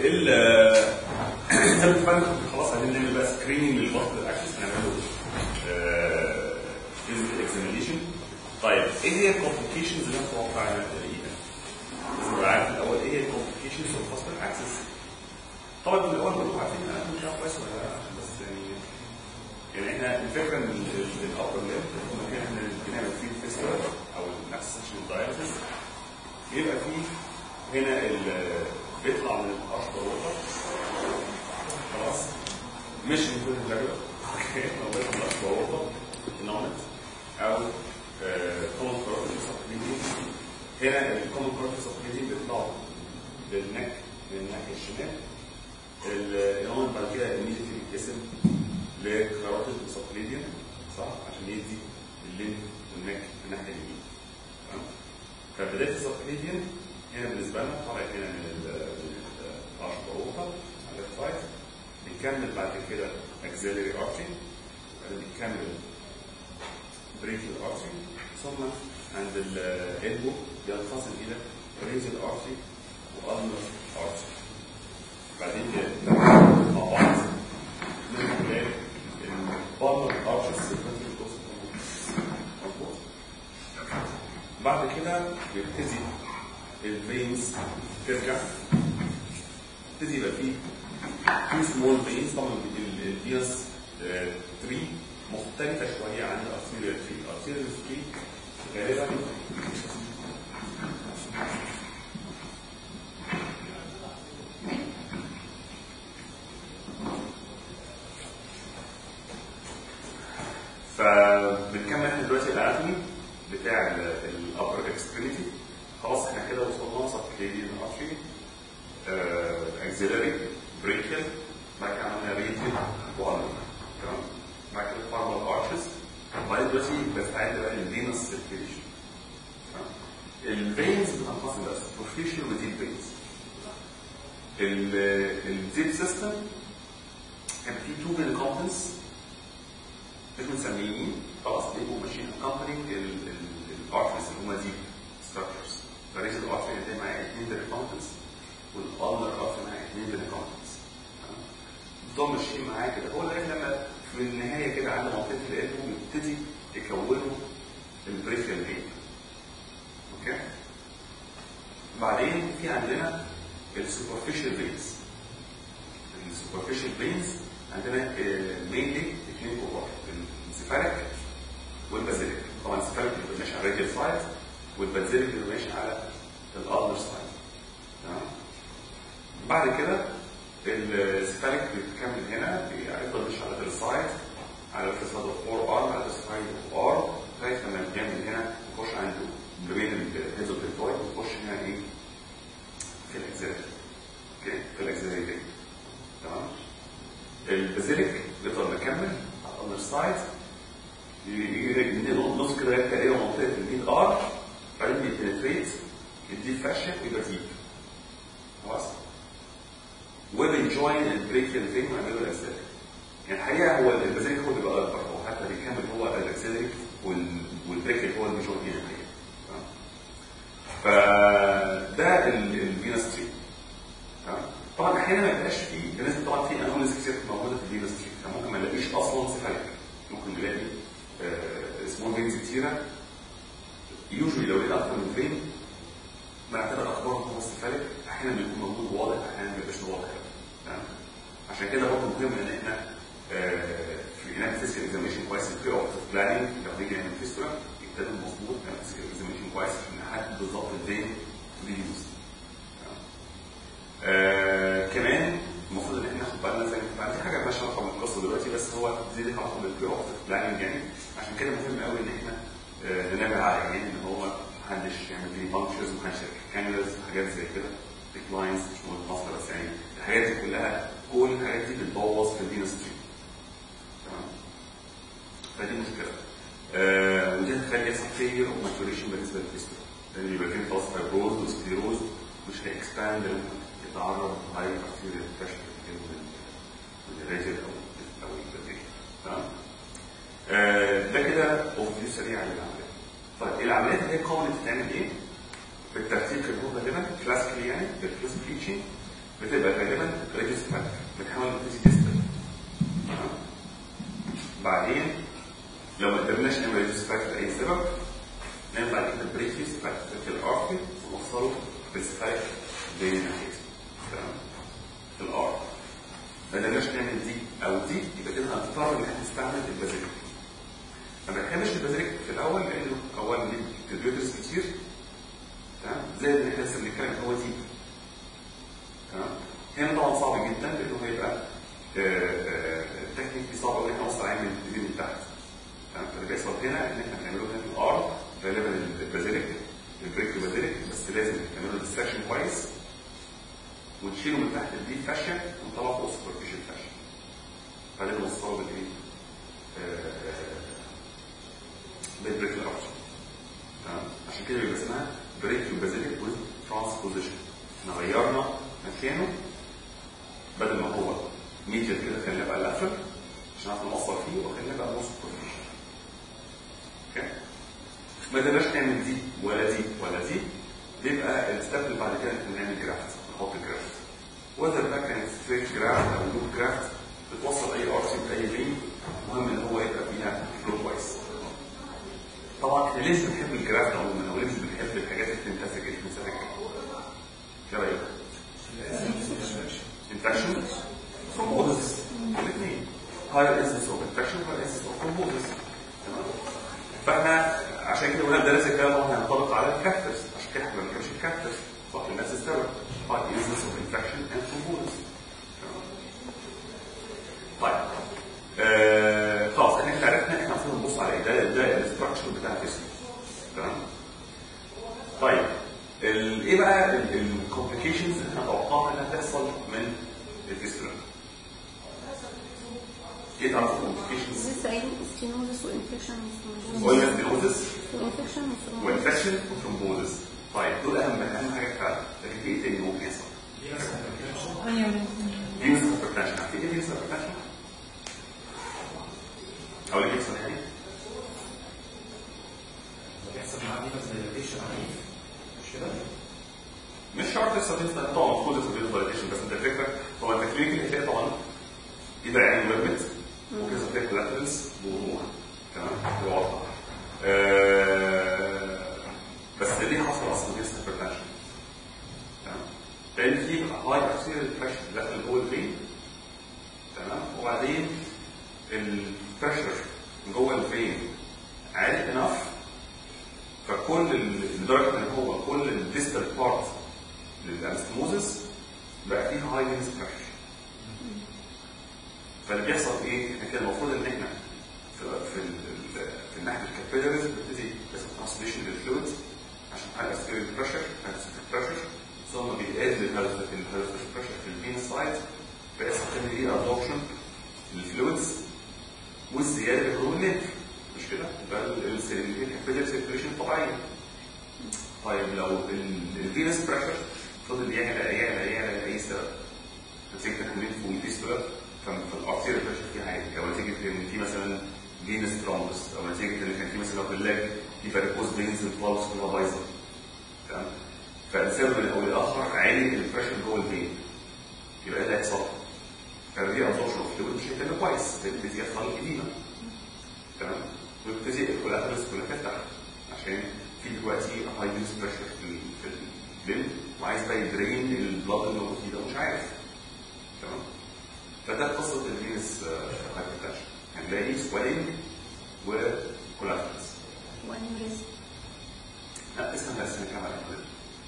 ال زي ما اتفقنا خلاص عايزين نعمل بقى سكريننج للبطل الاكسس هنعمله فيزيكال اكزامينيشن طيب ايه هي الكومبليكيشنز اللي انا متوقع انها تلاقيها؟ لازم ابقى عارف الاول ايه هي الكومبليكيشنز في الفصل الاكسس طبعا من الاول كلكم عارفين انا مش عارف كويس ولا لا عشان بس يعني يعني احنا الفكره ان الابر ليب المكان احنا بنعمل فيه الفيستول او الاكسسشن دايلسيس بيبقى فيه هنا ال- بيطلع من الاشطر ووتر خلاص مش من كل الجدول اوكي هو بيطلع من الاشطر ووتر نومت او كومن كورتيك سبليدين هنا الكومن كورتيك سبليدين بيطلعوا للنك من الناحيه الشمال النومت بعد كده immediately بيتقسم لكاراتيد سبليدين صح عشان يدي الليمف والنك من الناحيه اليمين تمام فبدايه السبليدين هنا بالنسبه لنا طالع هنا من الاشطر ووتر على السايد بيكمل بعد كده اكزيلري ارتري وبعدين بيكمل بريكيال ارتري ثم عند الالبو ينفصل الى ريزل ارتري والنر ارتري بعدين كده مع بعض من خلال البالمر ارتري مظبوط بعد كده بيبتدي الفينز ترجع يبتدي يبقى فيه تو سمول فينز طبعا الفينس 3 مختلفه شويه عن الارتيريال 3 الارتيريال 3 غالبا فبنكمل احنا دلوقتي الاناتومي بتاع الابر اكستريميتي خلاص احنا كده وصلنا سبكليديان ارتري اكزيلري بريكل بعد كده عملنا ريتل والر تمام بعد كده فارمال ارشز وبعدين دلوقتي بستعد بقى للفينس سيركيليشن الفينز بتنقسم بقى سوبرفيشال وديب فينز الديب سيستم كان في تو بين كومبوننتس مش مسميين خلاص بيبقوا ماشيين اكمبانينج الارتريز اللي هم ديب ستراكشرز فريز الارتري اللي معايا اثنين بين كومبوننتس والالنر ارتري معايا اثنين بين كومبوننتس دول ماشيين معايا كده هو لغايه لما في النهايه كده عند منطقه القلب بيبتدي يكونوا البريفيال فين اوكي بعدين في عندنا السوبرفيشال فينز السوبرفيشال فينز عندنا مينلي اثنين كبار الانسفاليك والبازيليك طبعا الانسفاليك بيبقى ماشي على الراديال سايد والبازيليك بيبقى ماشي على الالنر سايد تمام بعد كده السفالك بتكمل هنا بيفضل مش على السايد على السايد اوف فور ار على السايد اوف ار لغايه لما بيعمل هنا يخش عنده ما بين الهيز اوف الفويد ويخش هنا ايه في الاكزيلري اوكي في الاكزيلري دي تمام البازيليك بيفضل مكمل على الأندر سايد يجي نص كده تقريبا منطقه الميد ار بعدين بيبنتريت يديه فاشن ويبقى ديب خلاص وبيجوين البريكيال فين ويعملوا الاكسلري يعني الحقيقه هو البازيليك هو بيبقى اكبر هو حتى بيكمل هو الاكسلري والبريكيال هو اللي بيجوين فيه فده الفينس تري تمام طبعا احيانا ما يبقاش فيه بالنسبه طبعا في اناليز كتير موجوده في الفينس تري فممكن ما نلاقيش اصلا سيفاليك ممكن نلاقي سمول فينز كتيره يوجوالي لو لقينا اكتر من فين بنعتبر اخبارهم هو سيفاليك احيانا بيكون موجود واضح احيانا ما بيبقاش واضح تمام عشان كده برضه مهم ان احنا في هناك فيزيكال اكزاميشن كويس في اوف بلاننج لو نيجي نعمل فيستولا يبتدي مظبوط نعمل فيزيكال اكزاميشن كويس عشان نحدد بالظبط الدين ريوز آه كمان المفروض ان احنا ناخد بالنا زي ما انت حاجه مالهاش علاقه بالقصه دلوقتي بس هو دي ليها علاقه بالبري اوف بلاننج يعني عشان كده مهم قوي ان احنا آه ننبه على يعني ان هو محدش يعمل لي بانكشرز محدش يركب كانيولاز وحاجات زي كده ديكلاينز مش مصدر بس يعني الحاجات دي كلها كل الحاجات دي بتبوظ في الفينس تري تمام فدي مشكله آه ودي هتخلي يحصل فيلير اوف ماتوريشن بالنسبه للفيستول لان يبقى فيه خلاص فايبروز وسكليروز مش هيكسباند يتعرض هاي ارتيريال بريشر من الريجل او او البريشن تمام آه ده كده اوفيو سريع للعمليه طيب العمليات اللي هي كومن بتتعمل ايه؟ بالترتيب كده هو غالبا كلاسيكلي يعني بالكلاسيك تيتشنج بتبقى غالبا ريجستر بتحاول تبتدي تستر تمام بعدين لو ما قدرناش نعمل ريجستر لاي سبب نعمل بعد كده بريكيس في الارك ونوصله بالسبايك بين الناحيتين تمام في الارك ما قدرناش نعمل دي او دي يبقى كده هنضطر ان احنا نستعمل البازيليك ما بنحبش البازيليك في الاول لانه اولا ليه كالكوليترز كتير تمام زي اللي احنا لسه بنتكلم هو دي تمام هنا طبعا صعب جدا لانه هيبقى التكنيك دي صعب قوي ان احنا نوصل عين من اليمين من تحت تمام فاللي بيحصل هنا ان احنا بنعمله هنا في الار غالبا البازيليك البريك بازيليك بس لازم نعمله ديستراكشن كويس ونشيله من تحت الدي فاشن ونطلعه فوق السوبرفيشال فاشن بعدين نوصله بالايه؟ بالبريك الارش تمام عشان كده بيبقى اسمها بريك البازيليك وذ ترانسبوزيشن احنا غيرنا مكانه بدل ما هو ميديا كده خلينا بقى لاترال عشان نعرف نوصل فيه وخلينا بقى نص سوبرفيشال اوكي ما قدرناش نعمل دي ولا دي ولا دي بيبقى الستep اللي بعد كده احنا نعمل جرافت نحط جرافت وذر بقى كانت ستريت جرافت او لوب جرافت بتوصل اي ارسي باي فين المهم ان هو يبقى فيها فلو كويس طبعا احنا ليش بنحب الجرافت عموما او ليش بنحب الحاجات اللي بتنتسك الانتساك ايه رايك؟ انفكشن ثرومبوزس الاثنين هاير انسنس اوف انفكشن وهاير انسنس اوف ثرومبوزس تمام فاحنا عشان كده قلنا درس الكلام طبعا هينطبق على الكافترز عشان كده احنا ما بنتكلمش الكافترز طبعا الناس استوعب هاي انسنس اوف انفكشن اند ثرومبوزس طيب آه خلاص احنا كده عرفنا احنا المفروض نبص على ايه ده ده الاستراكشر بتاع الجسم تمام طيب ال- ايه بقى الكومبليكيشنز اللي احنا توقعنا انها تحصل من الفيستولا ايه تعرف الكومبليكيشنز لسه قايلين ستينوزس وانفكشن قلنا ستينوزس وانفكشن وانفكشن وثرومبوزس طيب دول اهم اهم حاجه فعلا لكن في ايه تاني ممكن يحصل؟ فينس هايبرتنشن عارفين ايه فينس هايبرتنشن؟ او اللي بيحصل يعني بيحصل معاه دي فازيليتيشن عنيف مش كده؟ مش شرط يحصل فينس طبعا المفروض يحصل فينس فاليديشن بس انت الفكره هو انت كلينيكال هتلاقي طبعا ايد عين ورمت ممكن يحصل فيها كولاترالز بوضوح تمام تبقى واضحه آه، بس ليه حصل اصلا فينس هايبرتنشن؟ تمام لان في هاي ارتيريال بريشر داخل جوه الفين تمام وبعدين البريشر جوه الفين عالي انف فكل ال- لدرجه ان هو كل الديستال بارت للانستموزس بقى فيه هاي فينس بريشر فاللي بيحصل ايه؟ احنا كده المفروض ان احنا في في, ال- في ناحيه الكابيلاريز بنبتدي يحصل ترانسليشن للفلويدز عشان هاي اسكيريال بريشر هاي بريشر ثم بيقل الهيدروستاتيك بريشر في الفين سايد بيحصل تعمل ايه ابزوربشن للفلويدز والزياده اللي جوه الليمف مش كده؟ يبقى الكابيلاري سيركيوليشن طبيعيه طيب لو الفينس بريشر فضل يعلى يعلى يعلى لاي سبب نتيجه تكوين فوق الفيستولا فالارتيريال بريشر فيها عالي او نتيجه ان في مثلا فينس ترومبس او نتيجه ان كان في مثلا في اللاج في فاريكوز فينز البلس كلها بايظه تمام فالسبب او الاخر عالي البريشر جوه الفين يبقى ايه اللي هيحصل؟ فالري ابزوربشن اوف فلويد مش هيتم كويس تبتدي يحصل الاديمه تمام ويبتدي الكولاترس كلها تفتح عشان في دلوقتي هاي فينس بريشر في ال- في الفين وعايز بقى يدرين البلاد اللي موجود فيه ده مش عارف تمام فده قصه الفينس هايبرتنشن هنلاقي سويلنج وكولاترس وانيوريزم لا اسمها بس نتكلم على كده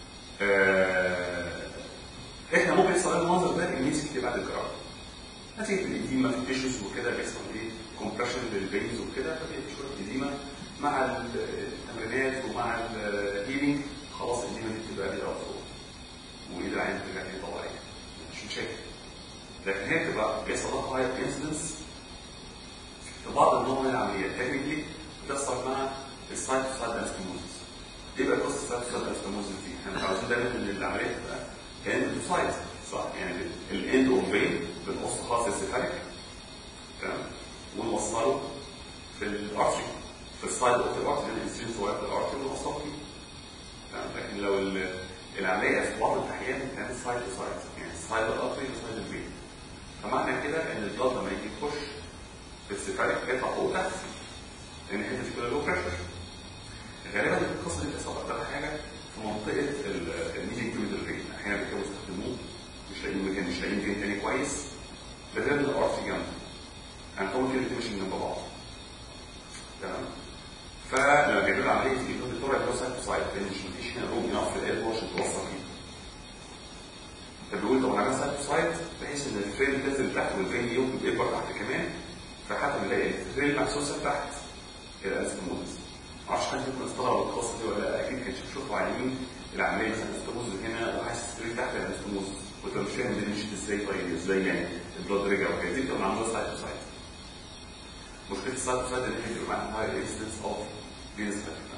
آه، احنا ممكن يحصل لنا المنظر ده النيس كتير بعد الجراحه نتيجه الاديمه في التيشوز وكده بيحصل ايه كومبريشن للفينز وكده فبيبقى في شويه اديمه مع التمرينات ومع الهيلينج خلاص الاديمه دي بتبقى ليها فوق وايد العين بترجع تاني طبيعيه مش مشاكل لكن هي بتبقى بيحصل لها هاير انسيدنس في بعض النوع من العمليات تكنيكلي بتحصل مع السايت سايت انستموزس ايه بقى قصه السايت سايت انستموزس دي؟ احنا عاوزين دايما ان العمليه تبقى اند سايت صح يعني الاند اوف فين بنقص خاص السيفاليك تمام ونوصله في الارتري في السايد اوف الارتري الانسولين صغير في الارتري ونوصله فيه تمام لكن لو ال- العمليه في بعض الاحيان كانت سايد تو سايد يعني سايد الارتري وسايد الفين فمعنى كده ان البلد لما يجي يخش في السفالك هيطلع فوق تحت لان الحته دي كلها لو بريشر غالبا القصه دي بتحصل اكتر حاجه في منطقه الميديم كيميكال ريت احيانا بيحاولوا يستخدموه مش لاقيين مكان مش لاقيين فين تاني كويس بدل الارتري جنبه يعني طول كده مش جنب بعض تمام فلما بيعملوا عمليه بيجيبوا الدكتور اللي هو سايد سايد لان مش مفيش هنا روم ينفع في القلب عشان توصل فيه فبيقول طب انا سايد سايد بحيث ان الفريم تنزل تحت والفريم يوم بيكبر تحت كمان فحتى بنلاقي الفريم محسوسه تحت الانستموز معرفش حد يكون استغرب القصه دي ولا لا اكيد كان شوفوا عيانين العمليه مثلا الانستموز هنا وحاسس الفريم تحت الانستموز وانت مش فاهم دي مشيت ازاي طيب ازاي يعني البلاد رجع وكده دي بتبقى معموله سايد تو سايد مشكله السايد تو سايد ان هي بيبقى معاها هاي انسيدنس اوف فينس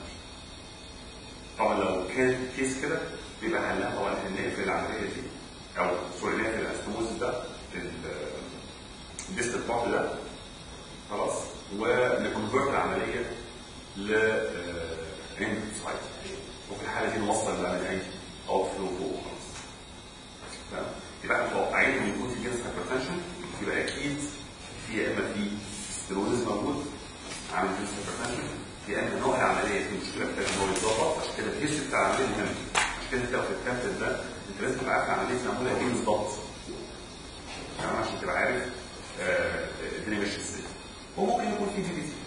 طبعا لو كان كيس كده بيبقى حلها طبعا ان نقفل العمليه دي او سوري نقفل الاستموز ده الديستنت بارت ده خلاص ونكونفرت العمليه ل اند سايت وفي الحاله دي نوصل العمليه او فلو فوق خلاص تمام يبقى احنا متوقعين ان يكون في جنس هايبرتنشن يبقى اكيد في يا اما في ستيروزز موجود عامل جنس هايبرتنشن يا اما نوع العمليه في مشكله محتاج ان هو يتظبط عشان كده الهيستوري بتاع العمليه مهم عشان كده انت لو في الكابتن ده انت لازم تبقى عارف العمليه دي معموله ايه بالظبط تمام عشان تبقى عارف آه، الدنيا ماشيه ازاي وممكن يكون في دي بي تي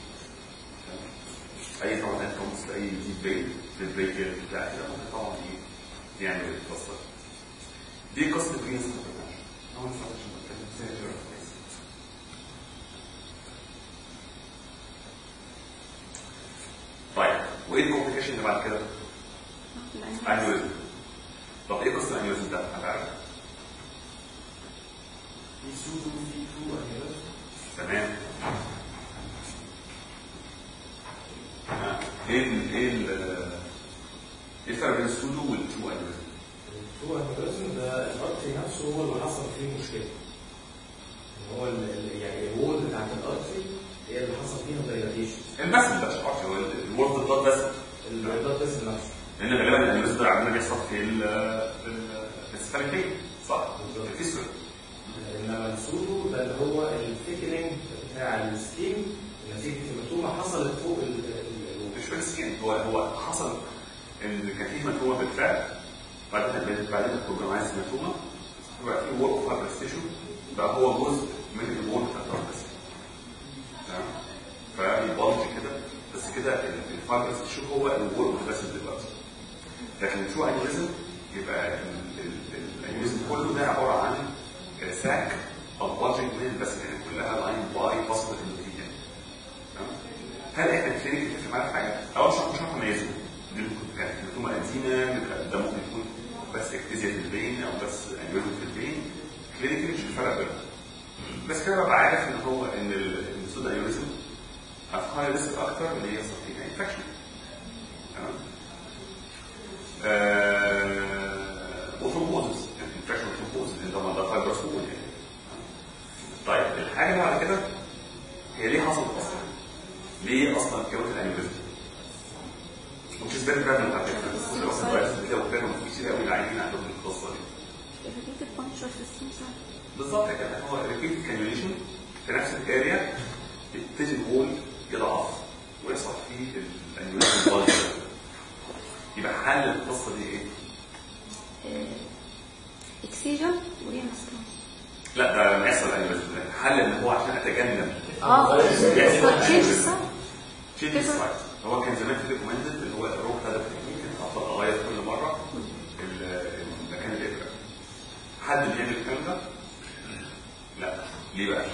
اي طبعا انت اي دي بين للبريك بتاع كده ممكن طبعا ايه يعمل القصه دي قصه الجنس هايبرتنشن اول حاجه عشان نتكلم فيها كويس طيب وايه الكومبليكيشن اللي بعد كده؟ انيوريزم طب ايه قصه الانيوريزم ده؟ انت عارف؟ في سودو في تو انيوريزم تمام آه. ايه ال ايه ال ايه الفرق بين السودو والترو انيوريزم؟ التو انيوريزم ده الارتري نفسه هو اللي حصل فيه مشكله يعني هو ال- ال- يعني الوول بتاعت الارتري هي اللي حصل فيها دايلاتيشن البسل ده مش عارف هو الورد الضاد بس البيضات بس نفسه لان غالبا الانيوريزم ده عندنا بيحصل في ال في ال- في السفالكين صح؟ بالظبط. في الفيستول انما السودو ده اللي هو الثيكنينج بتاع السكين نتيجه هيماتوما حصلت فوق ال- ال- مش في السكين هو هو حصل ان كان في مفهومه بالفعل بعدين بعدين البروجرامايز مفهومه بقى في ورك اوف هابرستيشن بقى هو جزء من الورك بتاع الهابرست تمام فبيبالج كده بس كده الفايبرس تشو هو الورك بس دلوقتي لكن شو انيوريزم يبقى الانيوريزم كله ده عباره عن ساك او بادجنج من بس يعني كلها لاين باي فاصل اندوثيليوم تمام هل احنا كلينيك بتفرق معانا في حاجه؟ اول شرط مش عارف اميزه دي ممكن يعني هيماتوما انزيما ده ممكن يكون بس اكتيزيا في البين او بس انيوريزم في البين كلينيكلي مش فارق بينهم بس كده ببقى عارف ان هو ان السودا انيوريزم هاي ريسك اكتر ان هي يحصل فيها انفكشن تمام وثرومبوزس يعني انفكشن وثرومبوزس لان طبعا ده فايبرس وول يعني طيب الحاجه اللي بعد كده هي ليه حصلت اصلا؟ ليه اصلا كونت الانيوريزم؟ which is very prevalent على فكره بس مش اصلا كويس كده وكانوا كتير قوي العيانين عندهم القصه دي repeated puncture في السمسار بالظبط كده هو ريبيت كانيوليشن في نفس الاريا يبتدي الوول يضعف ويحصل فيه الانيوليشن بالج يبقى حل القصه دي ايه؟ اكسيجن وريا مسكن لا ده لما يحصل انيوليشن حل ان هو عشان اتجنب اه تشينج صح تشينج سايت هو كان زمان في ريكومندد اللي هو الروك هذا التكنيك كان افضل اغير كل مره ال- المكان الابره حد بيعمل الكلام ده؟ لا ليه بقى؟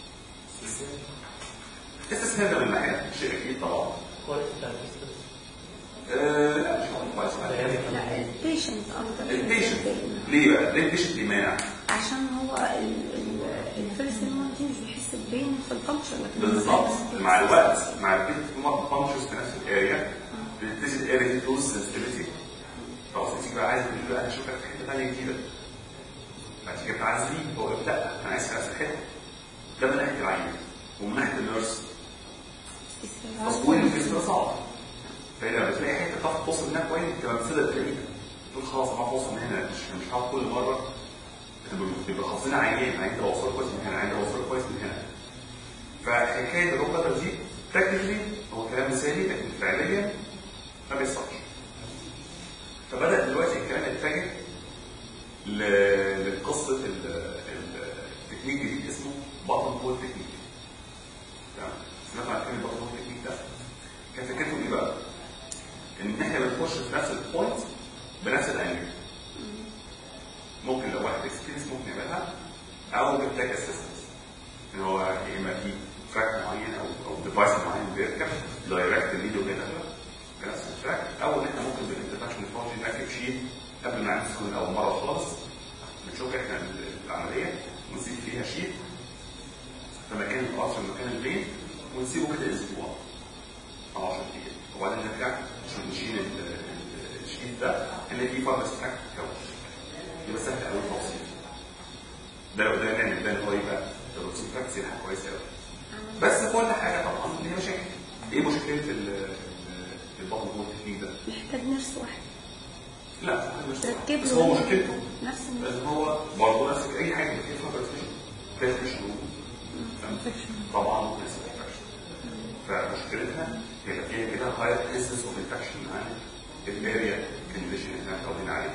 استثناء ده من ناحيه شيء اكيد طبعا كويس بتاع الفيستس. آه، لا مش هو كويس يعني لا البيشنت اكتر البيشنت ليه بقى؟ ليه البيشنت ليه مانع؟ عشان هو الفيرست دي مش بيحس ببين في البنكشر لكن بالظبط مع الوقت مع البيت فانكشنز في نفس الاريا بتبتدي الاريا دي توز سنسيتيفيتي خلاص انت بقى عايز تقول انا اشوفك في حته ثانيه جديده بعد كده عايز ليه هو يقول لا انا عايز في نفس الحته ده من ناحيه العين ومن ناحيه النيرس تصوير الجسم ده صعب فهنا بتلاقي حته تعرف توصل منها كويس تبقى مفيده تلاقيها تقول خلاص انا هوصل من هنا مش مش هقعد كل مره بتبقى- بتبقى حافظين عيان عيان ده وصل كويس من هنا عيان ده وصل كويس من هنا فحكايه الركبه دي تكنيكلي هو كلام مثالي لكن فعليا ما بيحصلش فبدا دلوقتي الكلام يتجه ل- لقصه ال- ال- التكنيك جديد اسمه بطن هول تكنيك تمام سمعت عن كلمه بطن هول تكنيك ده كان فكرته ايه بقى؟ ان احنا بنخش في نفس البوينت بنفس الانجل ممكن لو واحد اكسبيرينس ممكن يعملها او محتاج اسيستنس ان هو يا اما في تراك معين او او ديفايس معين بيركب دايركت الفيديو كده في نفس التراك او ان احنا ممكن بالانترناشونال تكنولوجي نركب شيء قبل ما نمسكه اول مره خالص بنشوف احنا العمليه ونسيب فيها شيء في مكان القصر مكان البين ونسيبه كده اسبوع او 10 دقايق وبعدين نرجع عشان نشيل ال- ال- الشيت ده نلاقي فيه فايبر ستراك كون يبقى سهل قوي التوصيل ده لو ده نعمل ده ان هو يبقى الروتين براكتس يبقى حاجه كويسه قوي بس كل حاجه طبعا ليها مشاكل ايه مشكله ال- ال- البطن هو التكنيك ده؟ محتاج نفس واحد لا مش تركب بس له هو مشكلته نفس النفس ان هو برضه نفس اي حاجه فيها فايبرتيشن فيها فريكشن طبعا ممكن يحصل انفكشن فمشكلتها هي فيها كده هاير انسنس اوف انفكشن عن الاريا كونديشن اللي احنا متعودين عليها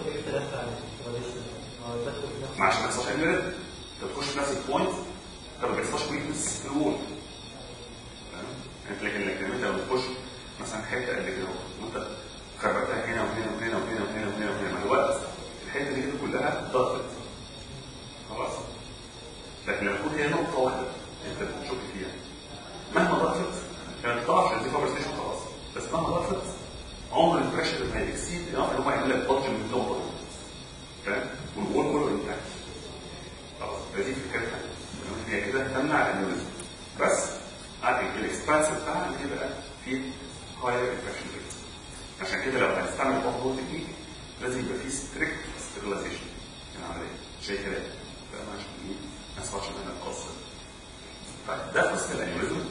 ما عشان ما يحصلش انفيرد انت تخش في نفس البوينت طب ما بيحصلش ويكنس في الوول تمام؟ انت لكن لكن انت لما تخش مثلا حته قد كده اهو وانت خربتها هنا وهنا وهنا وهنا وهنا وهنا وهنا مع الوقت الحته دي كده كلها ضغطت خلاص لكن لما تكون هي نقطه واحده انت بتشك فيها مهما ضغطت هي ما تطلعش عن دي ستيشن خلاص بس مهما ضغطت عمر البريشر ما هيكسيد انف ان هو يعمل لك بلج من النقطه دي فاهم؟ والوول كله انتاكت خلاص فدي فكرتها إن هي كده تمنع الانيوريزم بس عارف الاكسبانس بتاعها ان هي بقى في هاير انفكشن ريت عشان كده لو هنستعمل بطل تكنيك لازم يبقى في ستريكت ستيرلايزيشن العمليه شيء كده فاهم عشان ايه ما يحصلش منها القصه طيب ده قصه الانيوريزم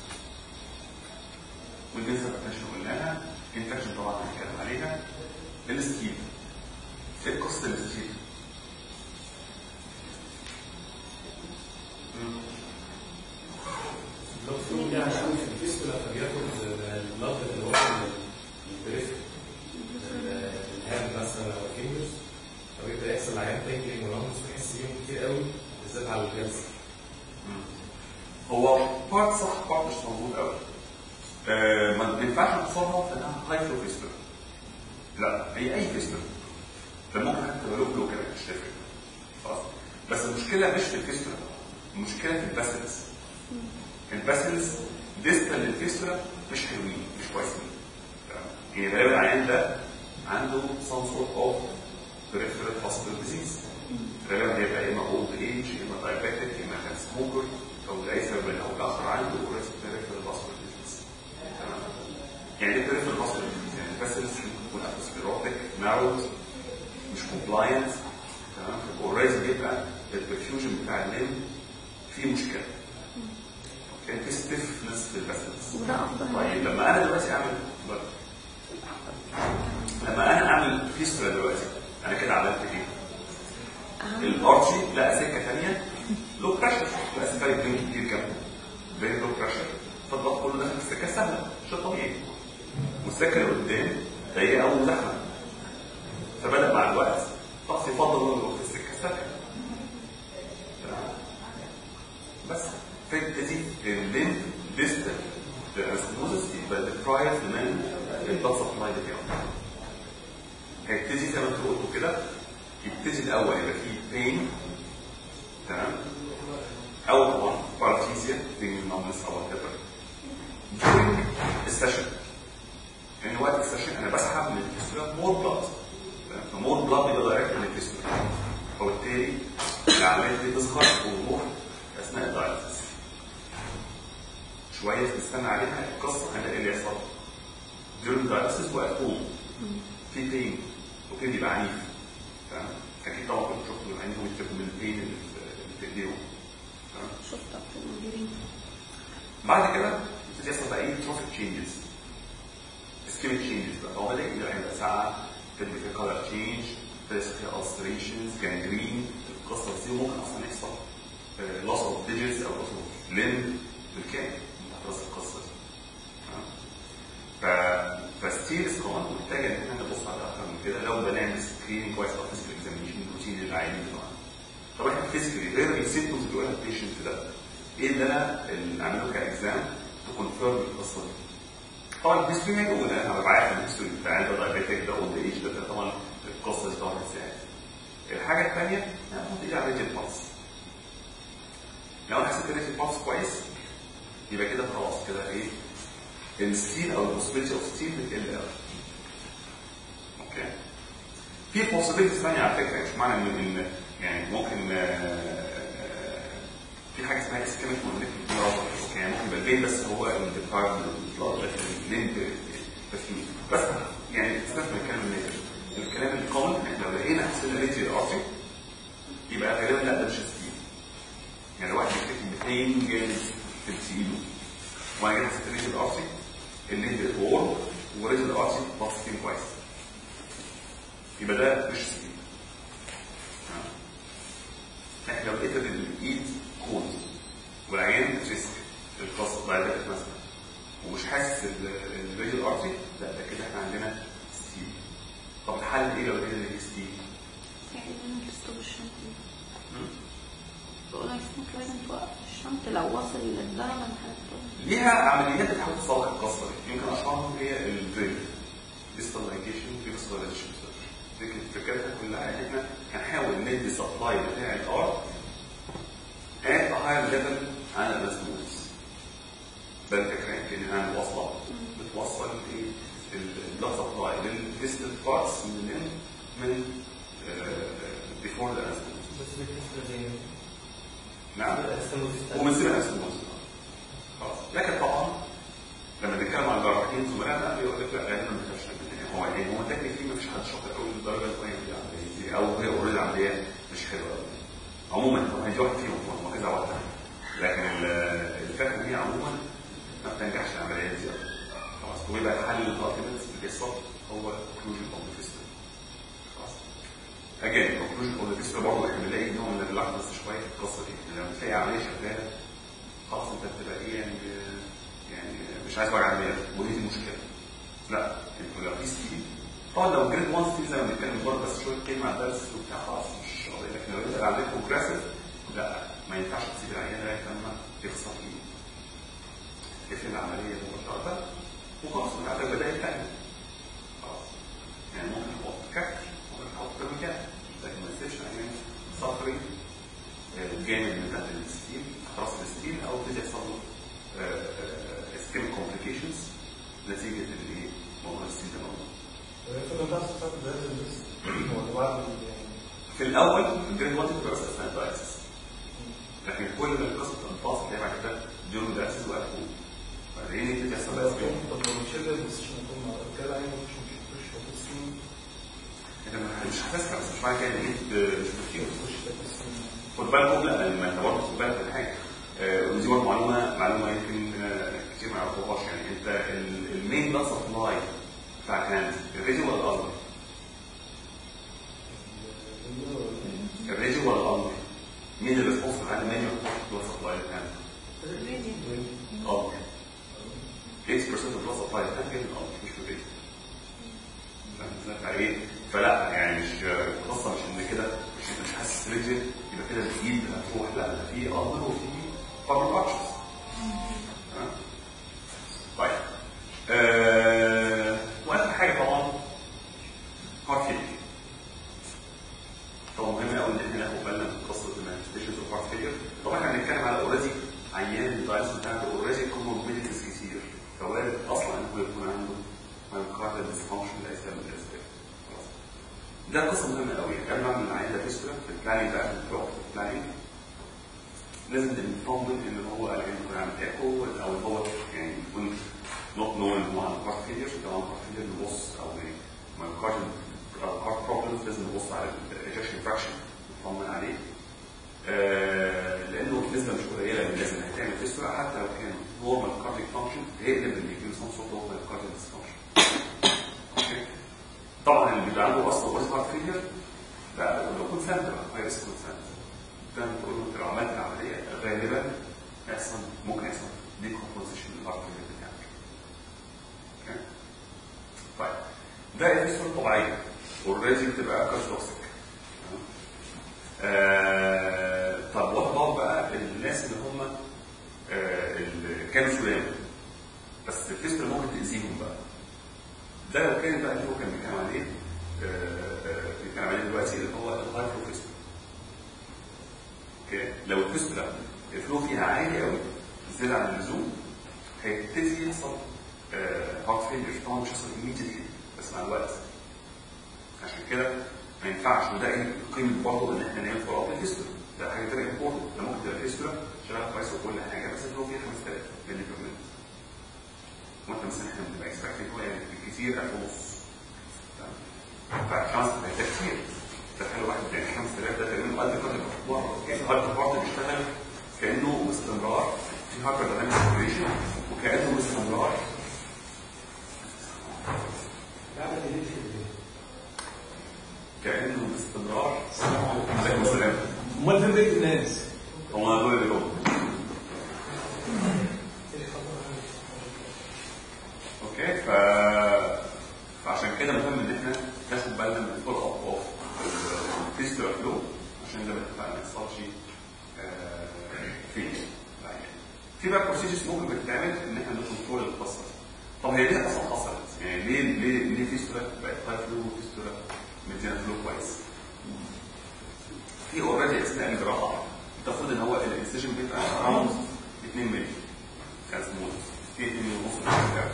والنسبه الانفكشن قلناها انفكشن طبعا هنتكلم عليها الستيل ايه قصه الستيل؟ الدكتور ده عشان في الفيستولا فبياخد البلد اللي هو البريفت الهام مثلا او الفينجرز فبيبدا يحصل عيان تانكلينج ولامس بيحس بيهم كتير قوي بالذات على الجلسه هو بارت صح بارت مش موجود قوي آه ما ينفعش نتصرف انها هايفلو فيستولا لا هي اي فيستولا ده ممكن حتى تبقى لو بلو كمان مش تفرق خلاص بس المشكله مش في الفيستولا المشكله في الباسلز الباسلز ديستال للفيستولا مش حلوين مش كويسين تمام؟ يعني غالبا العيان ده عنده some sort of peripheral hospital disease غالبا هيبقى يا اما اولد ايج يا اما diabetic يا اما كان سموكر او لاي سبب من او الاخر عنده peripheral hospital disease تمام يعني ايه peripheral hospital disease؟ يعني الباسلز ممكن تكون atherosclerotic narrowed مش compliant تمام اوريدي بيبقى البرفيوجن بتاع الليم فيه مشكله كان في ستيفنس في الباسلز وده افضل طيب لما انا دلوقتي اعمل لما انا اعمل فيستولا دلوقتي انا كده عملت ايه؟ الارشي لقى سكه ثانيه لو بريشر لقى سفاري بين كتير جنبه بين لو بريشر فالضغط كله داخل في السكه سهله شيء طبيعي والسكه اللي قدام ضيقه وزحمه فبدا مع الوقت الضغط يفضل انه يروح في السكه السهله تمام؟ بس فبتدي الليمف ديستال الاسموزس يبقى ديبرايف من البلد سبلاي بتاعه هيبتدي زي ما انت قلت كده يبتدي الاول يبقى فيه بين تمام او طبعا بارافيزيا بين النومس او وات during السيشن يعني وقت السيشن انا بسحب من الفيستولا مور بلاد فمور بلاد يبقى دايركت من الفيستولا فبالتالي العمليه دي تظهر بوضوح اثناء الدايلسيس شويه بنستنى عليها القصه هنلاقي اللي يحصل during dialysis وقتهم في بين وبين بيبقى عنيف تمام اكيد طبعا كنت شفتوا العين هم يكتبوا من البين اللي في- اللي في ايديهم تمام شفت اكتر من المديرين بعد كده يبتدي يحصل بقى ايه تروفيك تشينجز سكيميك تشينجز بقى هو بدا يبقى يبقى ساعه تبدا فيها كولر تشينج تبدا فيها ulcerations gangrene القصه دي ممكن اصلا يحصل لوس اوف ديجيتس او لوس اوف لين بالكامل من تحت راس القصه دي تمام؟ ف فستيل سكون محتاجه ان احنا نبص على اكتر من كده لو بنعمل سكرين كويس او فيزيكال اكزامينشن روتين للعيانين بتوعنا طب احنا فيزيكالي غير السيمتومز اللي بيقولها البيشنت ده ايه اللي انا اللي اعمله كاكزام تكونفيرم القصه دي طبعا الهيستوري هيقول انا ببقى عارف الهيستوري بتاع ده دايبيتك ده اولد ايج ده طبعا القصه دي طبعا ازاي الحاجه الثانيه انا بحط ايدي على ريجل بالس لو انا حسيت ريجل بالس كويس يبقى كده خلاص كده ايه الستيل او البوسيبيلتي اوف ستيل بتقل قوي اوكي في possibilities ثانيه على فكره مش معنى ان ان يعني ممكن آه، آه، في حاجه اسمها اسكيميك موليكيول اوكي يعني ممكن يبقى البين بس هو الديبارتمنت لكن اللين تفكير بس يعني استثمر الكلام الناتج الكلام الكومن احنا لو لقينا حسينا ريتي الارتي يبقى غالبا لا ده مش ستيل يعني لو واحد بيكتب بين جامد في السيلو وبعد كده حسيت ريتي الارتي اللين بقت وورم وريتي الارتي بسيطين كويس يبقى ده مش ستيل تمام؟ احنا لو لقيت ان الايد كون والعيان ريسك القصد بعد كده مثلا ومش حاسس الريجل ارتي لا ده كده احنا عندنا ستيل طب الحل ايه لو لقينا ان ستيل؟ يعني لازم تستوب الشنط بقول لك ممكن لازم توقف الشنط لو وصل للدرجة اللي حضرتك ليها عمليات بتحاول تصلح القصه دي يمكن اشهرهم هي الدريل ديستلايكيشن ديستلايكيشن لكن فكرتها كلها ان احنا هنحاول ندي سبلاي بتاع الار at a higher level عن المسموس ده الفكره يمكن انها واصله بتوصل ايه البلاد سبلاي للديستنت بارتس من ال من بيفور ذا بس بالنسبه لي نعم استمر ومنزلها مسموس خلاص لكن طبعا لما نتكلم عن جراحين زملائنا يقول لك لا غالبا ما كانش هو يعني هو تكنيكلي ما فيش حد شاطر قوي للدرجه اللي هو يعمل العمليه دي او هي اوريدي عمليه مش حلوه قوي عموما طبعا دي واحد فيهم هم كذا واحده لكن ال- الفكره ان هي عموما ما بتنجحش العمليات دي أوي. خلاص ويبقى حل الدوكيومنتس بالقصه هو كونكلوجن اوف ذا فيستول خلاص اجين كونكلوجن اوف ذا فيستول برضه احنا بنلاقي نوع من اللحظه شويه في القصه دي لما تلاقي عمليه شغاله خلاص انت بتبقى ايه يعني يعني مش عايز وجع دماغ ودي المشكله لا انتوا لو في ستيل طبعا لو جريد 1 ستيل زي ما بنتكلم برضه بس شويه كلمه على الدرس وبتاع خلاص مش قضيه لكن لو انت العمليه بروجريسيف لا ما ينفعش تسيب العيان لغايه لما يخسر ايه تقفل العمليه مباشره وخلاص وبعد البدايه الثانيه خلاص يعني ممكن تحط كف ممكن تحط كيميكال لكن ما تسيبش العيان صفري جامد من تحت الستيل خلاص الستيل او تبتدي يحصل له سكيم كومبليكيشنز نتيجه الايه موضوع الستيل ده موجود فكرة نفس الفرق ده بس هو بعد يعني في الاول الجريد 1 بتبقى بس اثناء الدايسس لكن كل ما القصه تنفصل تلاقي بعد كده جون دايسس وقفوا بعدين يبتدي يحصل بقى سكيم طب لو مش قادر بس عشان اكون مع الرجاله يعني مش مش مش مش سنين انت مش حاسسها بس مش معنى كده ان انت مش بتفكير مش مش سنين خد بالكم لا لما انت برضه خد بالك من حاجه آه، ودي برضه معلومه معلومه يمكن آه، كتير ما يعرفوهاش يعني انت ال- المين بلاد سبلاي بتاع الهاند الريجي ولا الالمر؟ الريجي ولا الالمر؟ مين اللي ريسبونسبل عن المين بلاد سبلاي الهاند؟ الالمر 80% of blood supply الهاند جاي من الالمر مش من الريجي فاهم ازاي؟ فايه؟ فلا يعني مش القصه مش ان كده مش انت مش حاسس ريجي يبقى كده الايد هتروح لا ده في الالمر وفي بارل ارشز طيب آه، واخر حاجه طبعا هارت فيلير طبعا مهم قوي ان احنا ناخد بالنا من قصه المانيفستيشنز اوف هارت فيلير طبعا احنا بنتكلم على اوريدي عيان الدايلس بتاعته اوريدي كوموربيديتيز كتير فوارد اصلا انه يكون عنده مايوكاردال ديسفانكشن لاسباب من الاسباب خلاص ده قصه مهمه قوي قبل ما اعمل العيان ده فيستولا في البلاننج بقى في البلوك في البلاننج لازم نطمن ان هو العيان يكون عامل ايكو او هو يعني يكون نوت نو ان هو عنده هارت فيلير طبعا هارت فيلير نبص او مايوكاردال هارت بروبلمز لازم نبص على الايجكشن فراكشن نطمن عليه آه، لانه نسبه مش قليله من الناس اللي هتعمل فيستولا حتى لو كان نورمال كارديك فانكشن هيقلب ان يجيله سم سورت اوف كارديك ديسفانكشن اوكي طبعا اللي بيبقى عنده اصلا ويز هارت فيلير لا لو كنت سنتر هاي ريسك كنت سنتر زي ما بتقول انت لو عملت العمليه غالبا هيحصل ممكن يحصل ديكومبوزيشن للهارت ريت بتاعك. اوكي؟ طيب ده الفيستول الطبيعيه اوريدي بتبقى كارتوكسيك. آه طب وات اباوت بقى الناس اللي هم آه اللي كانوا سلام بس الفيستول ممكن تاذيهم بقى. ده لو كان بقى اللي هو كان بيتكلم عليه آه، آه، بيتكلم عليه دلوقتي اللي هو الهايبروفيستول. اوكي لو الفيستولا الفلو فيها عالي قوي زيادة عن اللزوم هيبتدي يحصل هارت فيلير طبعا مش هيحصل immediately بس مع الوقت عشان كده ما ينفعش وده ايه قيمه برضه ان احنا نعمل فولو اب الفيستولا ده حاجه فيري امبورتنت ده ممكن تبقى الفيستولا شغاله كويس وكل حاجه بس الفلو فيها 5000 ملي بير مينت وانت مثلا احنا بنبقى اكسبكتنج هو يعني بالكثير 1000 ونص فخمس ده كتير تخيل واحد يعني 5000 ده تقريبا قد كده بره يعني الهارت بارت بيشتغل كانه باستمرار في هايبر دايناميك اوبريشن وكانه باستمرار بعمل ايه في البيت؟ كانه باستمرار عليكم السلام امال فين بيت الناس؟ هم دول اللي جوه اوكي ف فعشان كده مهم ان احنا ناخد بالنا من الفول اب اوف الفيستولا فلو عشان زي ما اتفقنا ما يحصلش في في بقى بروسيجرز ممكن بتتعمل ان احنا نكنترول القصه دي. طب هي ليه اصلا حصلت؟ يعني ليه ليه ليه فيستولا بقت هاي فلو وفيستولا مدينا فلو كويس؟ في اوريدي اثناء الجراحه المفروض ان هو الانسجن بيبقى اراوند 2 مللي كاسموز في 2 ونص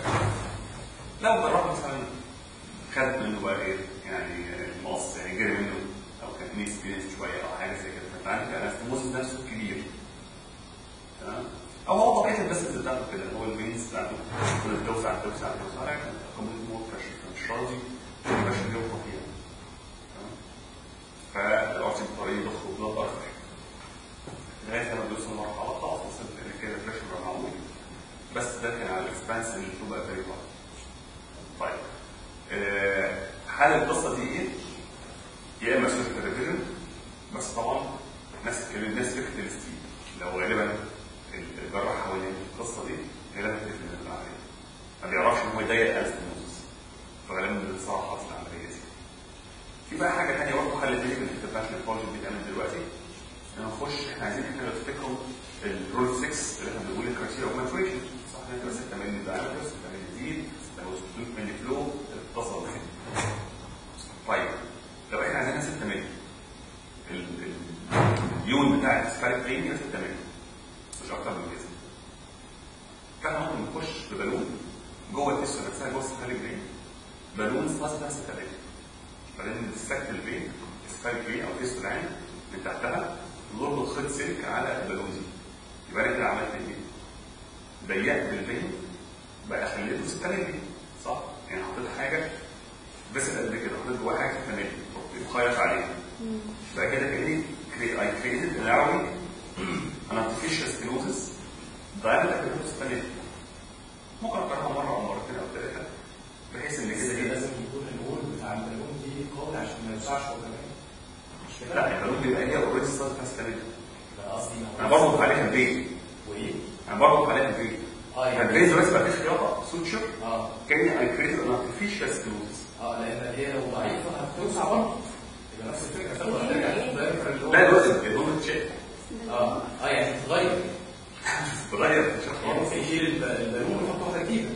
لو جراح مثلا خد منه بقى ايه يعني المقص يعني جري منه او كان ليه اكسبيرينس شويه او حاجه زي كده فانت عندك الانستموز نفسه كبير تمام او هو طبيعه البسط بتاعته كده هو الفينز بتاعته كل ما توسع توسع توسع لكن كومنت مور بريشر فمش راضي البريشر يوقف فيها تمام فالارتي الطريق يضخ بلاد اكتر لغايه لما بيوصل لمرحله خلاص وصلت ان كده البريشر بقى معقول بس ده كان على الاكسبانس اللي بتبقى فيري طيب آه، حال القصه دي ايه؟ يا اما سيرفيس ريفيجن بس طبعا ناس الناس فكره الاستيل لو غالبا الجراح حوالين القصه دي غالبا فكره العمليه ما بيعرفش ان هو يضيق الانستموزس فغالبا بيتصرف حصل العمليه دي في بقى حاجه ثانيه برضه حل تاني في الانترناشونال بروجكت بيتعمل دلوقتي ان نخش احنا عايزين احنا لو تفتكروا الرول 6 اللي احنا بنقول الكريتيريا اوف ماتوريشن صح انت بس 6 مللي دايمتر 6 مللي زيد لو 600 مللي فلو اتصل بكده طيب لو احنا عايزينها 6 مللي ال- ال- اليون بتاع السكالب بلين يبقى 6 مللي مش اكتر من كده فاحنا ممكن نخش ببالون جوه التسوى نفسها جوه السكالب بلين بالون سايزها 6 مللي بعدين السكت البين السكالب بلين او التسوى العين من تحتها نربط خيط سلك على البالون دي يبقى انا كده عملت ايه؟ ضيقت البين بقى خليته 6 مللي صح؟ يعني حطيت حاجه بس قد كده حطيت جواها حاجه 6 مللي مخيط عليها بقى كده كاني اي كريتد الاوي انا ارتفيشال ستينوزس diameter كده 6 مللي ممكن اكررها مره او مرتين او ثلاثه بحيث ان بس كده ايه لازم يكون الوول بتاع البالون دي قوي عشان ما يوسعش هو كمان مش كده؟ لا البالون بيبقى هي اوريدي ستارت بتاع 6 مللي لا قصدي انا بربط عليها البين وايه؟ انا بربط عليها البين اه البين يعني بس بقى في خياطه سوتشر اه كاني اي كريتد ان ارتفيشال ستينوزس اه لان هي لو ضعيفه هتوسع برضه يبقى نفس الفكره تاخد ترجع تاخد دايركتر اللي هو لا الوزن الوزن تشيك اه اه يعني تتغير تغير يعني ممكن يشيل الب- البالون ويحط واحده جديده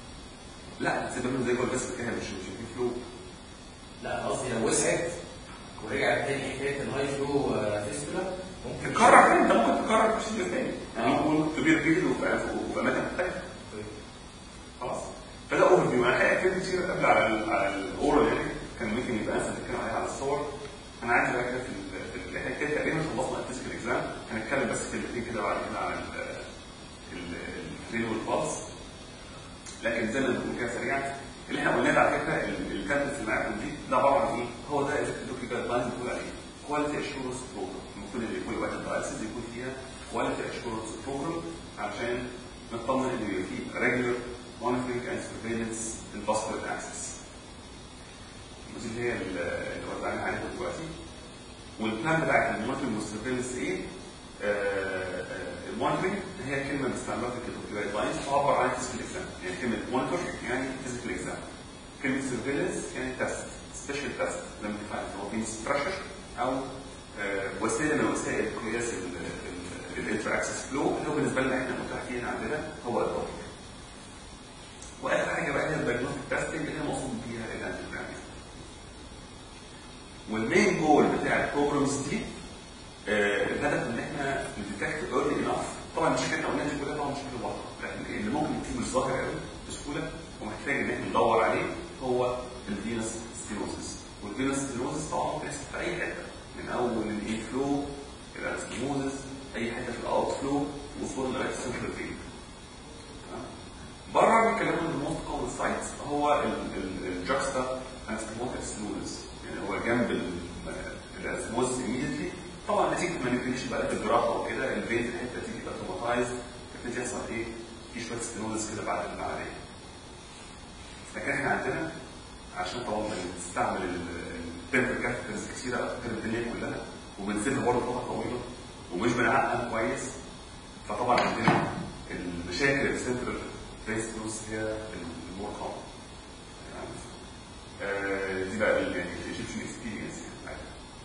لا زي ما زي ما بس كده مش مش في فلو لا قصدي لو وسعت ورجعت تاني حكايه الهاي فلو فيستولا ممكن تكرر تاني ده ممكن تكرر بروسيجر تاني يعني ممكن كبير جدا وفي وفي اماكن مختلفه خلاص فده اوفر فيو انا حقيقه كتير كتير قبل على ال على الاورال يعني كان ممكن يبقى انسى نتكلم عليها على الصور انا عايز بقى كده في ال- في ال- احنا كده تقريبا خلصنا الفيزيكال اكزام هنتكلم بس كلمتين كده بعد كده على الفري والبالس لكن زي ما بنقول كده سريعا اللي احنا قلناه ده على فكره ال- الكابتنز اللي معاكم دي ده عباره عن ايه؟ هو ده الدوكي جايد لاينز بتقول عليه كواليتي اشورنس بروجرام المفروض ان يكون وقت الدايلسيس يكون فيها كواليتي اشورنس بروجرام عشان نطمن ان يبقى فيه ريجولر مونيتورنج اند سرفيلنس للباسكت اكسس ودي اللي هي ال- اللي وزعنا عليها دلوقتي والبلان بتاعت المونيتورنج والسيرفيلنس ايه؟ المونيتورنج هي كلمه بنستعملها في الكتب جايد لاينز تعبر عن فيزيكال اكزام يعني كلمه مونيتور يعني فيزيكال اكزام كلمه سيرفيلنس يعني تيست سبيشال تيست زي ما اتفقنا هو في بريشر او آه، وسيله من وسائل قياس الانتر اكسس فلو اللي هو بالنسبه لنا احنا متاحين عندنا هو الدور واخر حاجه بقى هي الدايجنوستيك تيستنج اللي هي مقصود بيها الانتيجرام والمين جول بتاع البروجرامز دي آه، الهدف ان احنا نديتكت ايرلي انف طبعا المشاكل اللي قلناها دي كلها طبعا مشاكل واضحه لكن اللي ممكن يكون مش ظاهر قوي بسهوله ومحتاج ان احنا ندور عليه هو الفينس ستيروزس والفينس ستيروزس طبعا ممكن يحصل في اي حته من اول الاي فلو الى الاسكيموزس اي حته في الاوت فلو وصولا لغايه السنترال فين بره بيتكلموا ان الموست كومن سايتس هو الجاكستا انستموتيك سلوز يعني هو جنب الاسموز ايميديتلي طبعا نتيجه مانيبيوليشن بقى في الجراحه وكده الفين في الحته دي بتبقى توماتايز يبتدي يحصل ايه؟ في شويه ستينوزس كده بعد العمليه. لكن احنا عندنا عشان طبعا بنستعمل البنتر كاثيترز كتيره في الدنيا كلها وبنسيبها برضه فتره طويله ومش بنعقم كويس فطبعا عندنا المشاكل السنترال بريس فلوس هي المور كومن آه، دي بقى ال- يعني الايجيبشن اكسبيرينس يعني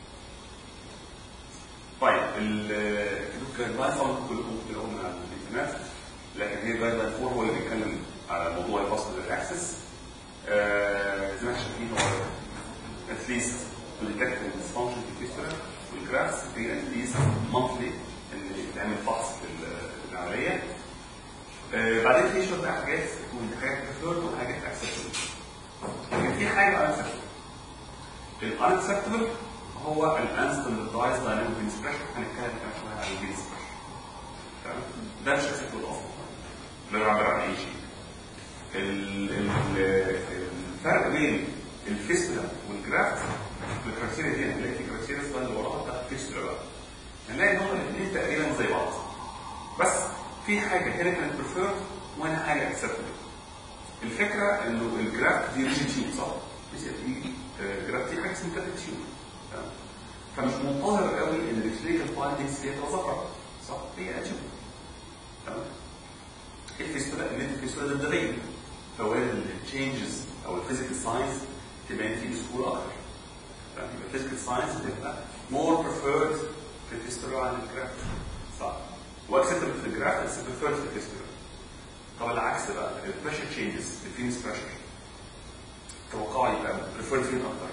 طيب الكتب جايد لاين طبعا كلكم بتلاقوه من على الانترنت لكن هي جايد لاين 4 هو اللي بيتكلم على موضوع الفصل الاكسس آه، زي ما احنا شايفين هو اتليست الديتكت ديسفانكشن في الفيستولا والجرافس هي اتليست مونثلي ان يتعمل فحص في ال- العمليه آه، بعدين في شويه بقى حاجات تكون حاجات بريفيرد وحاجات اكسبتبل لكن في حاجه انسبتبل الانسبتبل هو الانستندردايز دايناميك اكسبريشن هنتكلم كمان شويه عن البيز تمام ده مش اكسبتبل اصلا لا يعبر عن اي شيء ال- ال- الفرق بين الفيستولا والجرافت الكرايتيريا دي هنلاقي في كرايتيريا اسمها اللي وراها بتاعت الفيستولا بقى هنلاقي ان هما الاثنين تقريبا زي بعض بس في حاجه هنا كانت بريفيرد وهنا حاجه اكسبتبل الفكره انه الجرافت دي ريجن تيوب صح؟ مش في جرافت دي حاجه اسمها كاتب تيوب تمام؟ فمش منتظر قوي ان الكلينيكال فايندنجز هي تبقى ظاهره صح؟ هي اتيوب تمام؟ الفيستولا ان الفيستولا ده مدريه فهو التشينجز او الفيزيكال ساينس تبان فيه بسهوله اكتر تمام؟ يبقى الفيزيكال ساينس بتبقى مور بريفيرد في الفيستولا عن الجرافت صح؟ واكسبتبل في الجرافت بس بريفيرد في الفيستولا طب العكس بقى البريشر تشينجز الفينس بريشر توقعي يبقى بريفيرد فين اكتر؟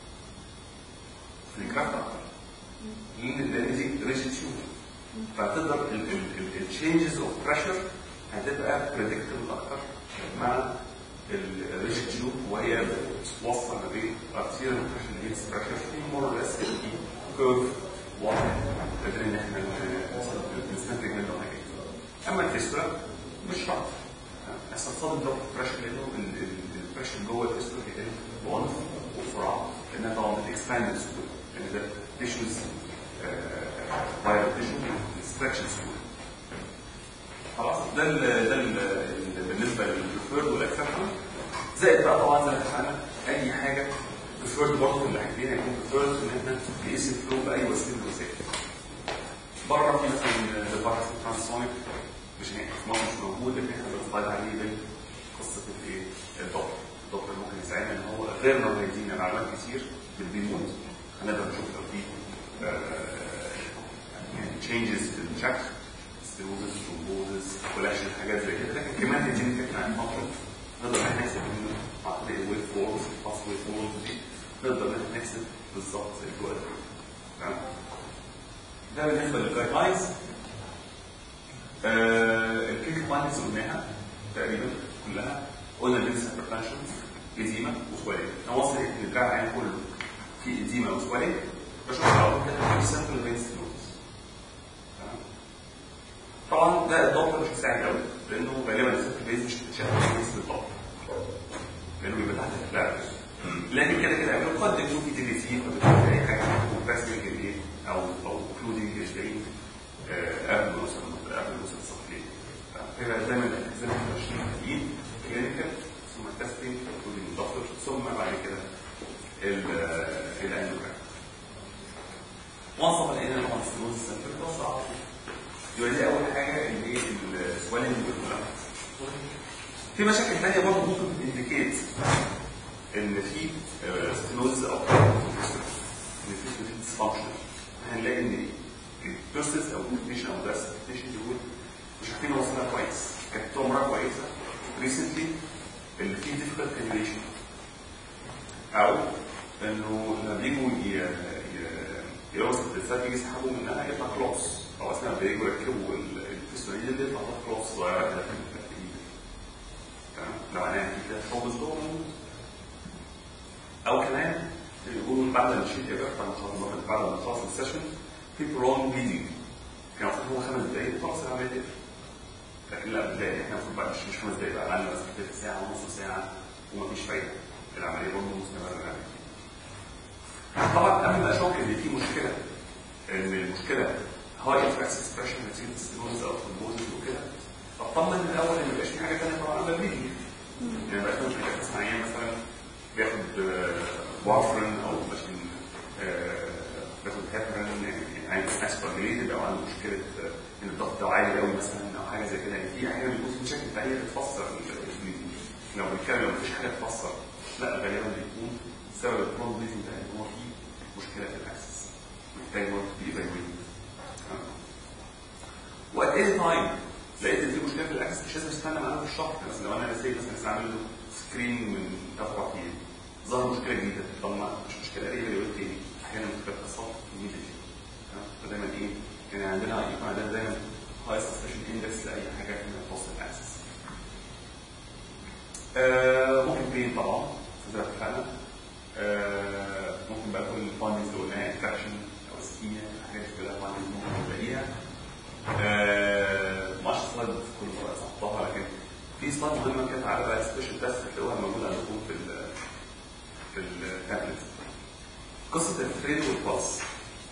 في الجرافت اكتر لان لان دي ريجن تيوب فتقدر التشينجز اوف بريشر هتبقى بريدكتبل اكتر مع الريجن تيوب وهي بتوصل ما بين ارتيريال بريشر لفينس بريشر في مور لس في كيرف واضح قادرين ان احنا نستنتج منه حاجات اما الفيستولا مش شرط اصلا صادم ضغط بريشر لانه ال- ال- البريشر جوه الفيستولا بيتم بعنف وبسرعه لانها طبعا بتكسباند السهوله لان ده تيشوز فاير تيشو ستراكشن سهوله خلاص ده ال ده ال بالنسبه للبريفيرد والاكسبتبل زائد بقى طبعا زي ما اتفقنا اي حاجه بريفيرد برضه اللي حاجتين هيكون بريفيرد ان احنا نقيس الفلو باي وسيله من الوسائل بره في مثلا البارس ترانسونيك مش هيك في مصر مش موجود لكن احنا بنطلع عليه بين قصه الايه؟ الدكتور الدكتور ممكن يساعدنا ان هو غير انه هيدينا معلومات كتير بالبيموت هنقدر نشوف لو في تشينجز في الشكل ستيروزس ترومبوزس كولاجين حاجات زي كده لكن كمان هيدينا فكره عن الموقف نقدر نحسب منه عن طريق الويف فورمز الفاست ويف فورمز دي نقدر نحسب بالظبط الجوال تمام ده بالنسبه للجايد لاينز الكيك فايندنجز قلناها تقريبا كلها قلنا البيزنس هايبرتنشن اديما وسوالين نواصل الدراع العين كله في اديما وسوالين بشوف على كده في سنترال فين ستينوزس طبعا ده الدكتور مش مساعد قوي لانه غالبا السنترال فين مش بتتشاف كويس بالضبط لانه بيبقى تحت الفلاش لكن كده كده قبل قد يكون في تي دي سي قد يكون في اي حاجه وبريسنج الايه او او اوكلودنج الجرين قبل ما نوصل قبل ما نوصل الصفحتين فهي دايما زي ما احنا ماشيين متفقين كلينيكال ثم تيستنج انكلودنج الدكتور ثم بعد كده الاندوكراين وانصف لقينا طبعا ستينوز سنتر بس على طول يبقى دي اول حاجه اللي هي السوالنج والكولابس في مشاكل ثانيه برضه ممكن تنديكيت ان في ستينوز او ان في ديسفانكشن هنلاقي ان البيرسس او التكنيشن او درس التكنيشن دول مش عارفين يوصلها كويس كانت عمرها كويسه ريسنتلي اللي فيه ديفيكالت كاليوليشن او انه لما بيجوا ي- ي- يقروا السات يجي يسحبوا منها يطلع كلوس او اثناء ما بيجوا يركبوا ال- الفستونين اللي يطلع كلوس صغيره كده في ال- في الايد تمام لو انا في كده فوق الظهر او كمان يقولوا بعد ما الشيت يبقى بعد ما خلص بعد ما خلص السيشن في برون بليدنج كان المفروض هو خمس دقايق خلاص العمليه تقفل لكن لا بنلاقي احنا المفروض بقى مش مش خمس دقايق بقى عندنا بس تلت ساعه ونص ساعه ومفيش فايده العمليه برضه مستمره يعني طبعا قبل ما اشك ان في مشكله ان المشكله هاي افكس اكسبريشن نتيجه ستينوز او ترومبوزز وكده فاطمن من الاول ان مبقاش في حاجه ثانيه طبعا قبل البليدنج يعني بقى مش محتاج تسمع عيان مثلا بياخد وافرن او مثلا آه، بياخد هيبرين يعني عايز اسبرجليتد او عنده مشكله آه، ان الضغط بتاعه عالي قوي مثلا او حاجه زي كده يعني في احيانا بيكون في مشاكل ثانيه بتفسر البليدنج لو بنتكلم لو مفيش حاجه تفسر لا غالبا بيكون سبب البرون بليدنج ده ان هو في مشكله في الاكسس محتاج برضه تبقى ايفالويت وات اني تايم لقيت ان في مشكله في الاكسس مش لازم استنى معانا في الشهر مثلا لو انا نسيت مثلا استعمل له سكرين من ثلاث اربع ايام ظهر مشكله جديده طب ما مش مشكله ايه اللي تاني احيانا مشكله بتحصل immediately تمام؟ فدايما ايه يعني عندنا يكون عندنا دايما هاي سسبشن اندكس لاي حاجه تخص الاكسس آه ممكن بين طبعا زي ما اتفقنا آه ممكن بقى كل الفايندنجز اللي قلناها انفكشن او اسكيميا الحاجات دي كلها فايندنجز ممكن تلاقيها آه معرفش سلايد كل مره صحتها لكن في سلايد مهمه كده على بقى سبيشال تيست هتلاقوها موجوده عندكم في ال في التابلت قصه الفريد والباص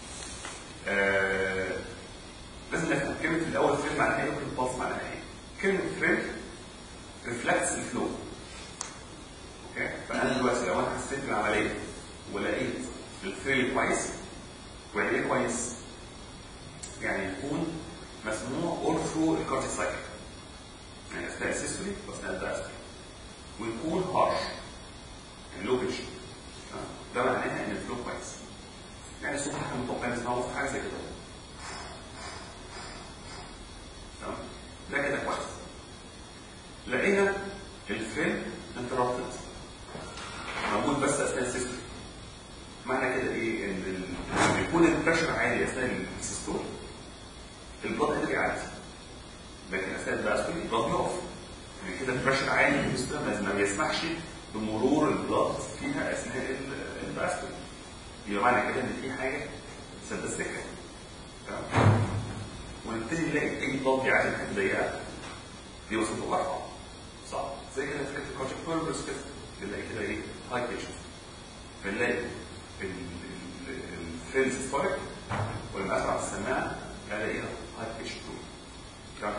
آه لازم نفهم كلمه الاول فريد معناها ايه والباص معناها ايه كلمه فريد ريفلكس الفلو اوكي فانا دلوقتي لو انا حسيت بالعمليه ولقيت الفريل كويس ويعني ايه كويس؟ يعني يكون مسموع اول ثرو الكارتي سايكل يعني اثناء السيستولي واثناء الدايستولي ويكون هارش يعني لو بيتش ده معناها ان الفلو كويس يعني الصوت احنا متوقعين نسمعه في حاجه زي كده تمام ده كده كويس لقينا الفيلم انترابتد موجود بس اثناء السيستم معنى كده ايه ان ال- لما يكون البريشر عالي اثناء السيستول البلد هيقدر يعدي لكن اثناء الباستولي البلد بيقف يعني كده البريشر عالي في السيستم لازم ما بيسمحش بمرور البلد فيها اثناء ال- الباستولي يبقى معنى كده ان في حاجه سد السكه تمام ونبتدي نلاقي اي بلد بيعدي حته ضيقه دي وصلته ارفع صح زي كده فكره الكوتشك بيربس كده بنلاقي كده ايه هاي بيشن بنلاقي الفيلز سبايك ولما اسمع السماعه الاقيها هاي بيشن كده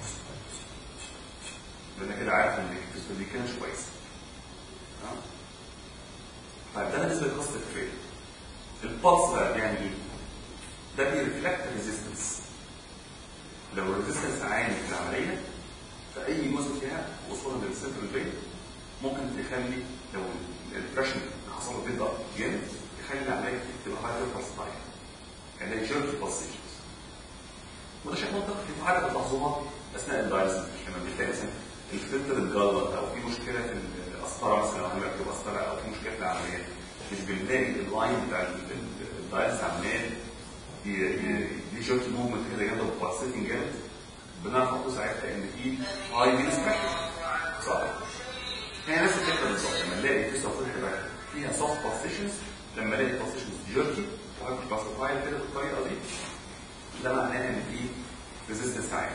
لان كده عارف ان الكتاب دي كانش كويس تمام؟ طيب ده بالنسبه لقصه الفيل البلس بقى بيعمل ايه؟ ده بيرفلكت ريزيستنس لو الريزيستنس عالي في العمليه فاي جزء فيها وصولا للسنترال فين ممكن تخلي لو البريشن حصل له بيلد اب جامد يخلي العمليه تبقى هايبر فاستايل يعني جيرك بالسيشنز وده شيء منطقي في حاجه بتلاحظوها اثناء الدايلسيس لما بتلاقي مثلا الفلتر اتجلط او في مشكله في القسطره مثلا لو هنركب قسطره او في مشكله في العمليات مش بنلاقي اللاين بتاع الدايلسيس عمال دي جيرك موفمنت كده جامده وبالسيتنج جامد بنعرف نقول ساعتها ان في هاي فينس صح هي نفس الفكره بالظبط لما نلاقي في صفوف هيبقى فيها سوفت بوزيشنز لما الاقي بوزيشنز جيركي وهايبر كلاستيفايد كده بالطريقه دي ده معناه ان في ريزيستنس عالي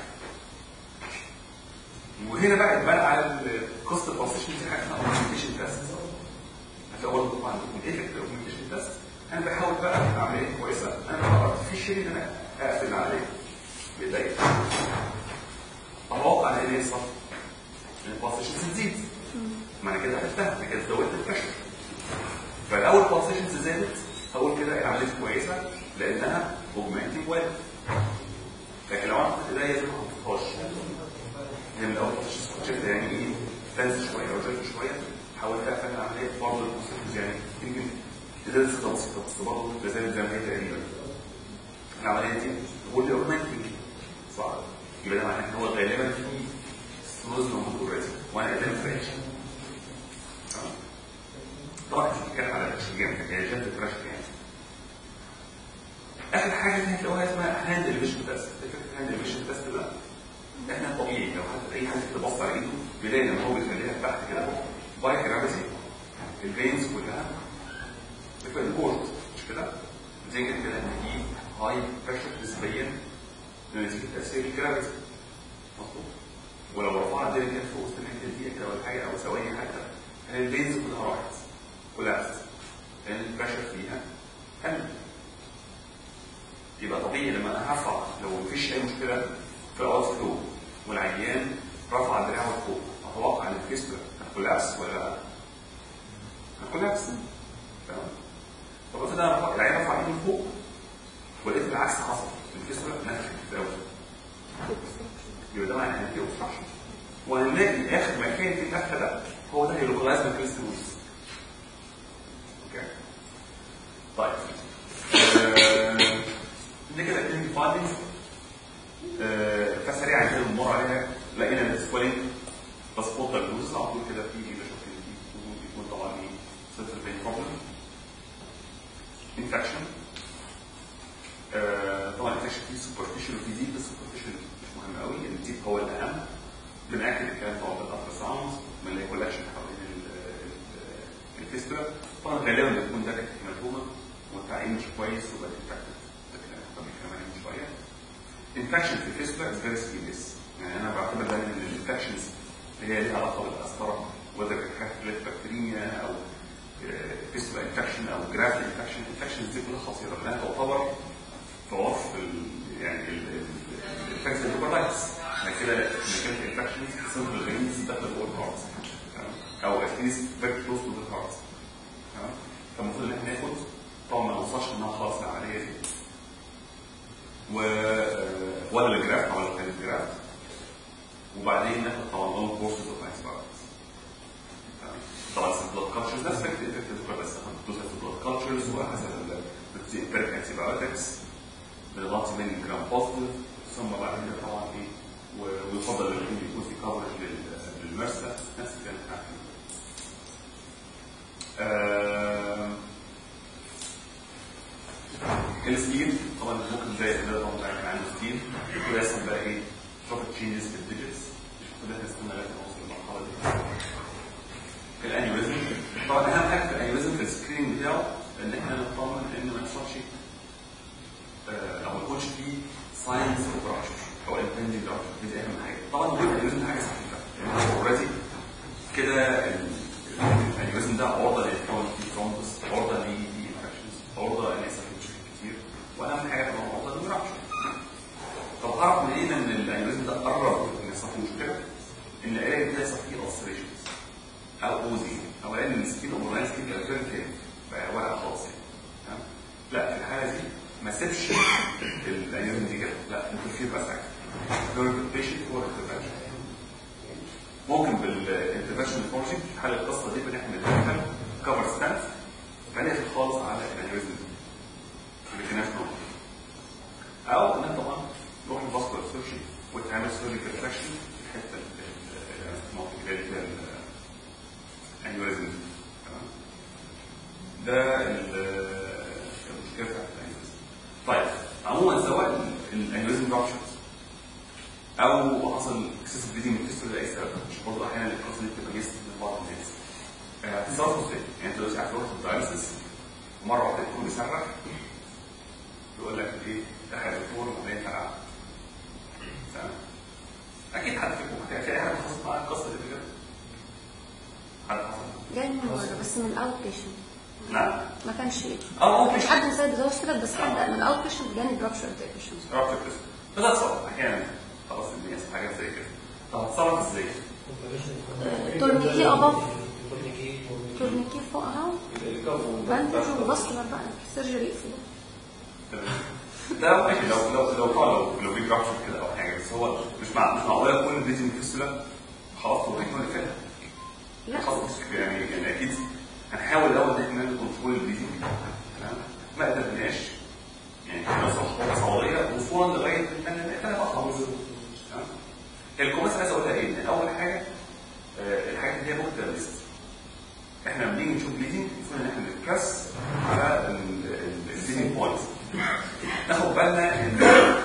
وهنا بقى تبان على قصه البوزيشنز دي حاجه اسمها اوجمنتيشن تيست هتلاقوا برضه طبعا عندكم ايه فكره اوجمنتيشن تيست انا بحاول بقى العمليه كويسه انا بقى في شيء ان انا اقفل العمليه بايديا اتوقع ان ايه يحصل؟ ان البوزيشنز تزيد معنى كده عرفتها انا كده زودت البريشر فالاول البوزيشنز زادت هقول كده العمليه كويسه لانها اوجمانتنج ويل لكن لو انا حطيت ايديا زي ما حطيتهاش هي من الاول شفت يعني ايه تنزل شويه او زادت شويه حاولت اقفل العمليه برضه المستفز يعني يمكن ازاله ثقه بسيطه بس برضه لا زالت زي ما هي تقريبا العمليه دي واللي اوجمانتنج صح يبقى ده معناه ان هو غالبا في ستروز موجود اوريدي وانا قدام فريش طبعا مش بتتكلم على الاشياء هي جنب الفراش يعني اخر حاجه اللي هتلاقوها اسمها هاند الفيشن تيست فكره هاند الفيشن تيست ده احنا طبيعي لو حد اي حد تبص على ايده بيلاقي ان هو بيخليها تحت كده باي جرافيتي الفينز كلها بتبقى البورد مش كده؟ نتيجه كده ان في هاي بريشر نسبيا نتيجه تاثير الجرافيتي مظبوط ولو رفعنا الدنيا كده فوق وسط دقيقه كده ولا حاجه او ثواني حتى هي الفينز كلها راحت كولابس لان البريشر فيها قل يبقى طبيعي لما انا هرفع لو مفيش اي مشكله في الاوت فلو والعيان رفع دراعه لفوق اتوقع ان الكسر هتكولابس ولا لا؟ هتكولابس تمام طب افرض انا رفع العيان رفع ايده لفوق ولقيت العكس حصل الكسر نفخ في الاول يبقى ده معناه ان في اوبستراكشن وهنلاقي اخر مكان في النفخ ده هو ده هيلوكلايز ماكريستوس اوكي طيب آه، دي كده اكتيفيتي فايندنجز فسريعا كده بنمر عليها لقينا ان السكوالينج باسبورت الجوز على طول كده في بشوف ان في يكون طبعا ايه سيرفر بين بروبلم انفكشن طبعا الانفكشن فيه سوبرفيشال وفي ديب السوبرفيشال مش مهم قوي لان الديب هو الاهم بنأكد الكلام طبعا بالالترا ساوند ما نلاقي كولكشن حوالين ال- ال- الفيستولا طبعا غالبا بتكون ده كانت مفهومه والتعيين مش كويس وبقت انفكتد ده كلام طبعا كمان من شويه انفكشن في الفيستولا از فيري سيريس يعني انا بعتبر دايما ان الانفكشنز اللي هي ليها علاقه بالقسطره وذا كانت حاجه بكتيريا او فيستولا انفكشن او جرافت انفكشن الانفكشنز دي كلها خطيره لانها تعتبر في عرف ال- يعني الانفكشن هيباتايتس يعني كده كانت الانفكشنز بسبب الغريز داخل جوه الهارت او اتليست فيري كلوز تو ذا هارت تمام فالمفروض ان احنا ناخد طبعا ما نوصلش انها خلاص العمليه دي و ولا الجراف او كان الجراف وبعدين ناخد طبعا اول كورسز اوف انتيبيوتكس طبعا البلاد كالتشرز ده سبكت انفكتيف بس هندوس في البلاد كالتشرز وحسب البيرك انتيبيوتكس بالغلط من جرام بوزيتيف ثم بعد كده طبعا ايه و- ويفضل ان يكون في كفرج للمرسى نفس الكلام بتاع آه، السكين طبعا ممكن زي كده طبعا كان عنده سكين ويحصل بقى ايه شوفت تشينجز في الديجيتس مش كلنا نستنى لغايه ما نوصل للمرحله دي الانيوريزم طبعا اهم حاجه في الانيوريزم في السكرين بتاعه ان احنا نطمن ان ما يحصلش آه، او ما يكونش فيه ساينس اوف رابشر او امبندنج رابشر دي اهم حاجه طبعا وجود الانيوريزم حاجه سخيفه يعني هو اوريدي كده ال- الانيوريزم ده عرضه للكون في ترومبس عرضه لدي انفكشنز عرضه ان يحصل فيه مشاكل كتير واهم حاجه طبعا عرضه للرابشر طب اعرف منين ان الانيوريزم ده قرب ان يحصل فيه مشكله ان الاقي كده يحصل فيه ulcerations او اوزي او لان السكين اوبرلاين سكين كان فيري ثين بقى ورقه خالص يعني تمام؟ لا في الحاله دي ما سيبش الانيوريزم دي كده لا ممكن فيه بقى ساعتها بيشنت فور انترفنشن ممكن بالانترفنشن فورجي في حاله القصه دي بنعمل ندخل كفر ستانت فنقفل خالص على الانيوريزم دي اللي كانت موجوده او ان طبعا نروح الفاسكولار سيرجري وتعمل سيرجيكال فراكشن في الحته المنطقه اللي هي فيها الانيوريزم تمام ده ال- المشكله بتاعت الانيوريزم طيب عموما سواء الانيوريزم رابشرز او حصل اكسسيف بليدنج من الفيستول لاي سبب مش برضه احيانا القصه دي بتبقى جست من بعض الناس آه، هتتصرفوا ازاي؟ يعني انت دلوقتي قاعد تروح الدايلسيس ومره واحده يكون بيصرخ يقول لك ايه دخل الدكتور وبعدين فرع تمام اكيد حد فيكم هتلاقي حد حصلت معاه القصه دي بجد حد حصل جاي من بره بس من اوت بيشنت نعم ما كانش اه ما ممكن كانش حد مساعد بزوج كده بس حد من اوت بيشنت جاني برابشر ديبريشن رابطه كده بس هتصرف احيانا خلاص الناس حاجات زي كده طب هتصرف ازاي؟ تورنيكي اباف تورنيكي فوقها باندج وبصلر بقى سيرجري يقفل ده ماشي لو لو لو لو لو في جراف كده او حاجه بس هو مش مع مش معقوله كل فيديو فيستولا خلاص هو هيكون اللي فات لا خلاص يعني يعني اكيد هنحاول الاول ان احنا نكنترول البليدنج تمام ما قدرناش يعني احنا نوصل خطوه صوريه وصولا لغايه ان احنا نحتاج اخلص تمام الكوماس عايز اقولها ايه؟ ان اول حاجه آه، الحاجات اللي هي بوكت ليست احنا لما بنيجي نشوف بليدنج المفروض ان احنا نتكس على البليدنج بوينت ناخد بالنا ان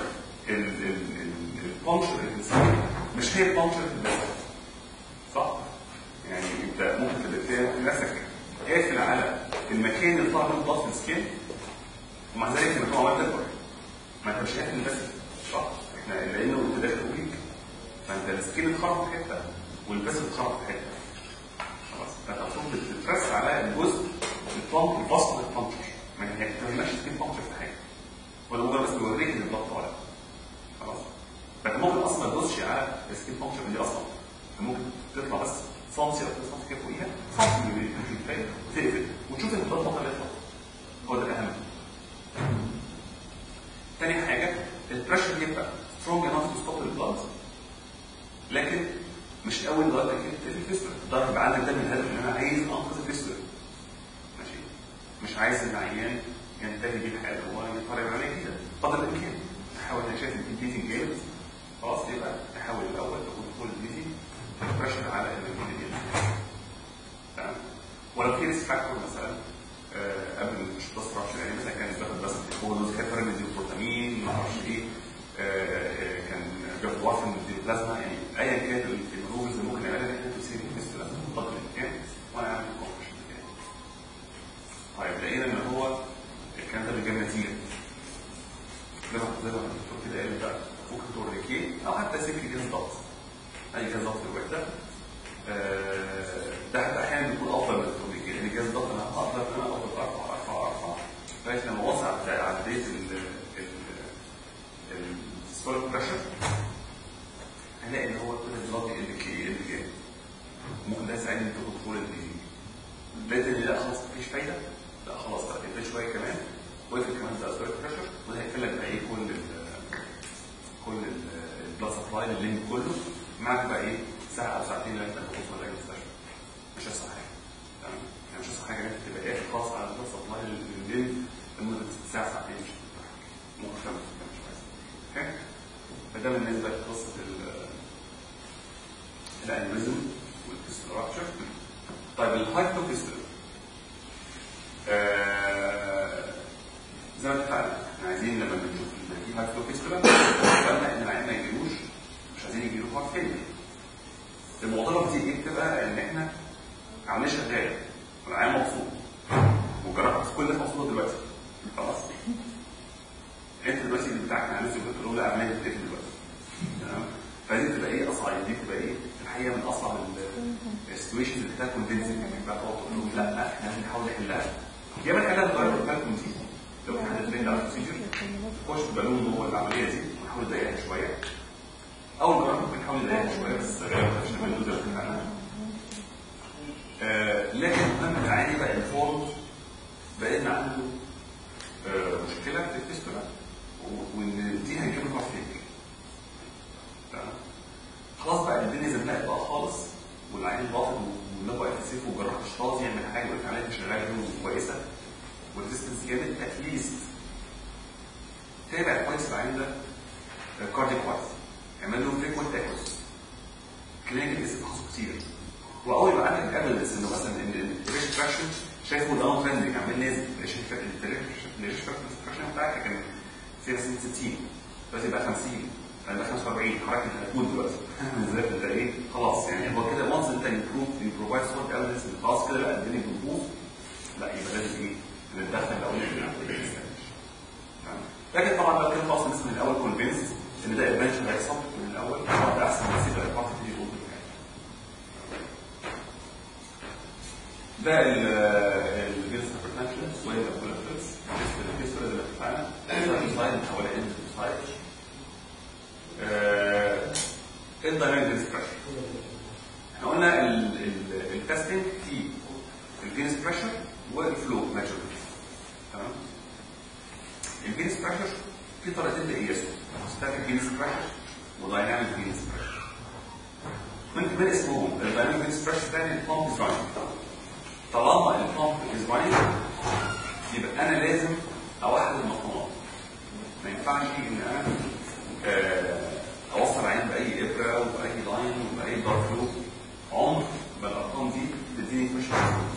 البونشر اللي بنسميه مش هي البونشر اللي بنسميه صح؟ يعني انت ممكن تبقى تلاقي نفسك قافل على المكان اللي طالع منه ضغط السكين ومع ذلك لما تقع عمال تكبر ما انت مش قافل بس صح؟ احنا لانه انت داخل ويك فانت السكين اتخرط في حته والبس اتخرط في حته خلاص فانت المفروض تترس على الجزء البامب البسط البانشر ما هي ما تعملش سكين بانشر في حاجه ولا مجرد بس بيوريك ان الضغط طالع خلاص فانت ممكن اصلا ما تدوسش على السكين بانشر دي اصلا انت ممكن تطلع بس سنتي او سنتي كده فوقيها سنتي من الكتاب وتقفل وتشوف ان الضغط طالع هو ده الاهم تاني حاجه البريشر يبقى سترونج انف تو ستوب البلاد لكن مش اول ضربه كده في الفيستول الضرب عندك ده من الهدف ان انا عايز انقذ الفيستول ماشي مش عايز العيان ينتهي بيه الحياه هو يتفرج عليه كده قدر الامكان احاول انا شايف ان في بليدنج جامد خلاص يبقى احاول الاول اكون فول بليدنج بريشر على البليدنج تمام ولو في ريسك فاكتور مثلا آه، قبل مش بس رابشر يعني مثلا كان بياخد بس هو كان فرق بروتامين ما اعرفش ايه آه، آه، كان بياخد وارفن بلازما يعني ايا كانت الروبز اللي ممكن نعملها احنا في سيري بس لازم قدر الامكان وانا اعمل الكومبريشن بتاعي. طيب لقينا ان هو الكلام ده بيجيب نتيجه زي ما زي ما الدكتور كده قال بقى ممكن توريكيه او حتى سكر جهاز ضغط اي جهاز ضغط الوحده آه، ده حتى احيانا بيكون افضل من التوريكيه لان جهاز الضغط انا اقدر ان انا افضل ارفع ارفع ارفع لغايه لما اوصل على عمليه السولار بريشر هلاقي ان هو كل البلاد يقل كي يقل كي ممكن ده يساعدني في كنترول البليدنج لقيت ان لا خلاص مفيش فايده لا خلاص بقى اديت شويه كمان وقفل كمان بقى سولار بريشر وده هيقفل لك بقى ايه كل ال كل البلاد سبلاي الليمب كله معاك بقى ايه ساعه او ساعتين لغايه لما توصل لغايه المستشفى مش اصح حاجه تمام يعني مش اصح حاجه ان انت تبقى قافل خلاص على البلاد سبلاي الليمب لمده ساعه ساعتين مش هتفتح. ممكن خمس مش عايز اوكي فده بالنسبه لقصه ال الانيوريزم والفيستراكشر طيب الهايبوفيستر آه زي ما اتفقنا احنا عايزين لما بنشوف ان في هايبوفيستر قلنا ان العيان ما يجيلوش مش عايزين يجيله هارت فيلير المعضله دي ايه بتبقى ان احنا عاملين شغال والعيان مبسوط وجربت كل الناس مبسوطه دلوقتي خلاص انت دلوقتي اللي بتاعك انا لسه كنت بقول لا عمليه بتقفل دلوقتي تمام فدي بتبقى ايه اصعب دي بتبقى ايه الحقيقه من اصعب السيتويشنز اللي بتاعت كونفينسنج انك بقى تقعد تقول لهم لا احنا لازم نحاول نحلها يا اما نحلها بطريقه بالكم دي لو احنا داخلين على البروسيجر نخش بالون جوه العمليه دي ونحاول نضايقها شويه اول مره ممكن نحاول نضايقها شويه بس غالبا مش هنعمل اللوزر بتاعنا آه لكن لما العيان بقى انفورد بقينا عنده آه مشكله في الفيستولا وان دي هيجيب له فيك تمام خلاص بقى الدنيا زنقت بقى خالص والعين ضاغط والنبض واقف في سيف والجراح مش راضي يعمل حاجه وقف عليها شغاله كويسه والديستنس جامد اتليست تابع كويس العين ده كارديو كويس اعمل له فريكوينت ايكوز كلينيكال لسه تخصص كتير واول ما عندك ايفيدنس انه مثلا ان الريش فراكشن شايفه داون ترندنج عمال نازل الريش فراكشن بتاعك كان سنه 60 دلوقتي بقى 50 بقى 45 حركه هتموت دلوقتي ازاي انت ايه خلاص يعني هو كده وانس انت يمبروف يبروفايد سبورت ايفيدنس خلاص كده لا الدنيا بتبوظ لا يبقى لازم ايه نتدخل الاول لكن طبعا لو كان خلاص الناس من الاول كونفينس ان ده ادفانتج هيحصل من الاول طبعا ده احسن بس يبقى البارت تيجي تقول ده الجنس هايبرتنشن وهي الكولابتس الكيستر اللي اتفقنا ده سلايد حوالي اند سلايد الدايناميك بريشر احنا قلنا التستنج في الفينس بريشر والفلو ميجرمنت تمام الفينس بريشر في طريقتين لقياسه ستاتيك فينس بريشر ودايناميك فينس بريشر من من اسمهم الدايناميك فينس بريشر تاني البامب از راينج طالما البامب از راينج يبقى انا لازم اوحد المقامات ما ينفعش ان انا آه، اوصل عين باي ابره وباي لاين وباي دار فلو عمر ما الارقام دي تديني بريشر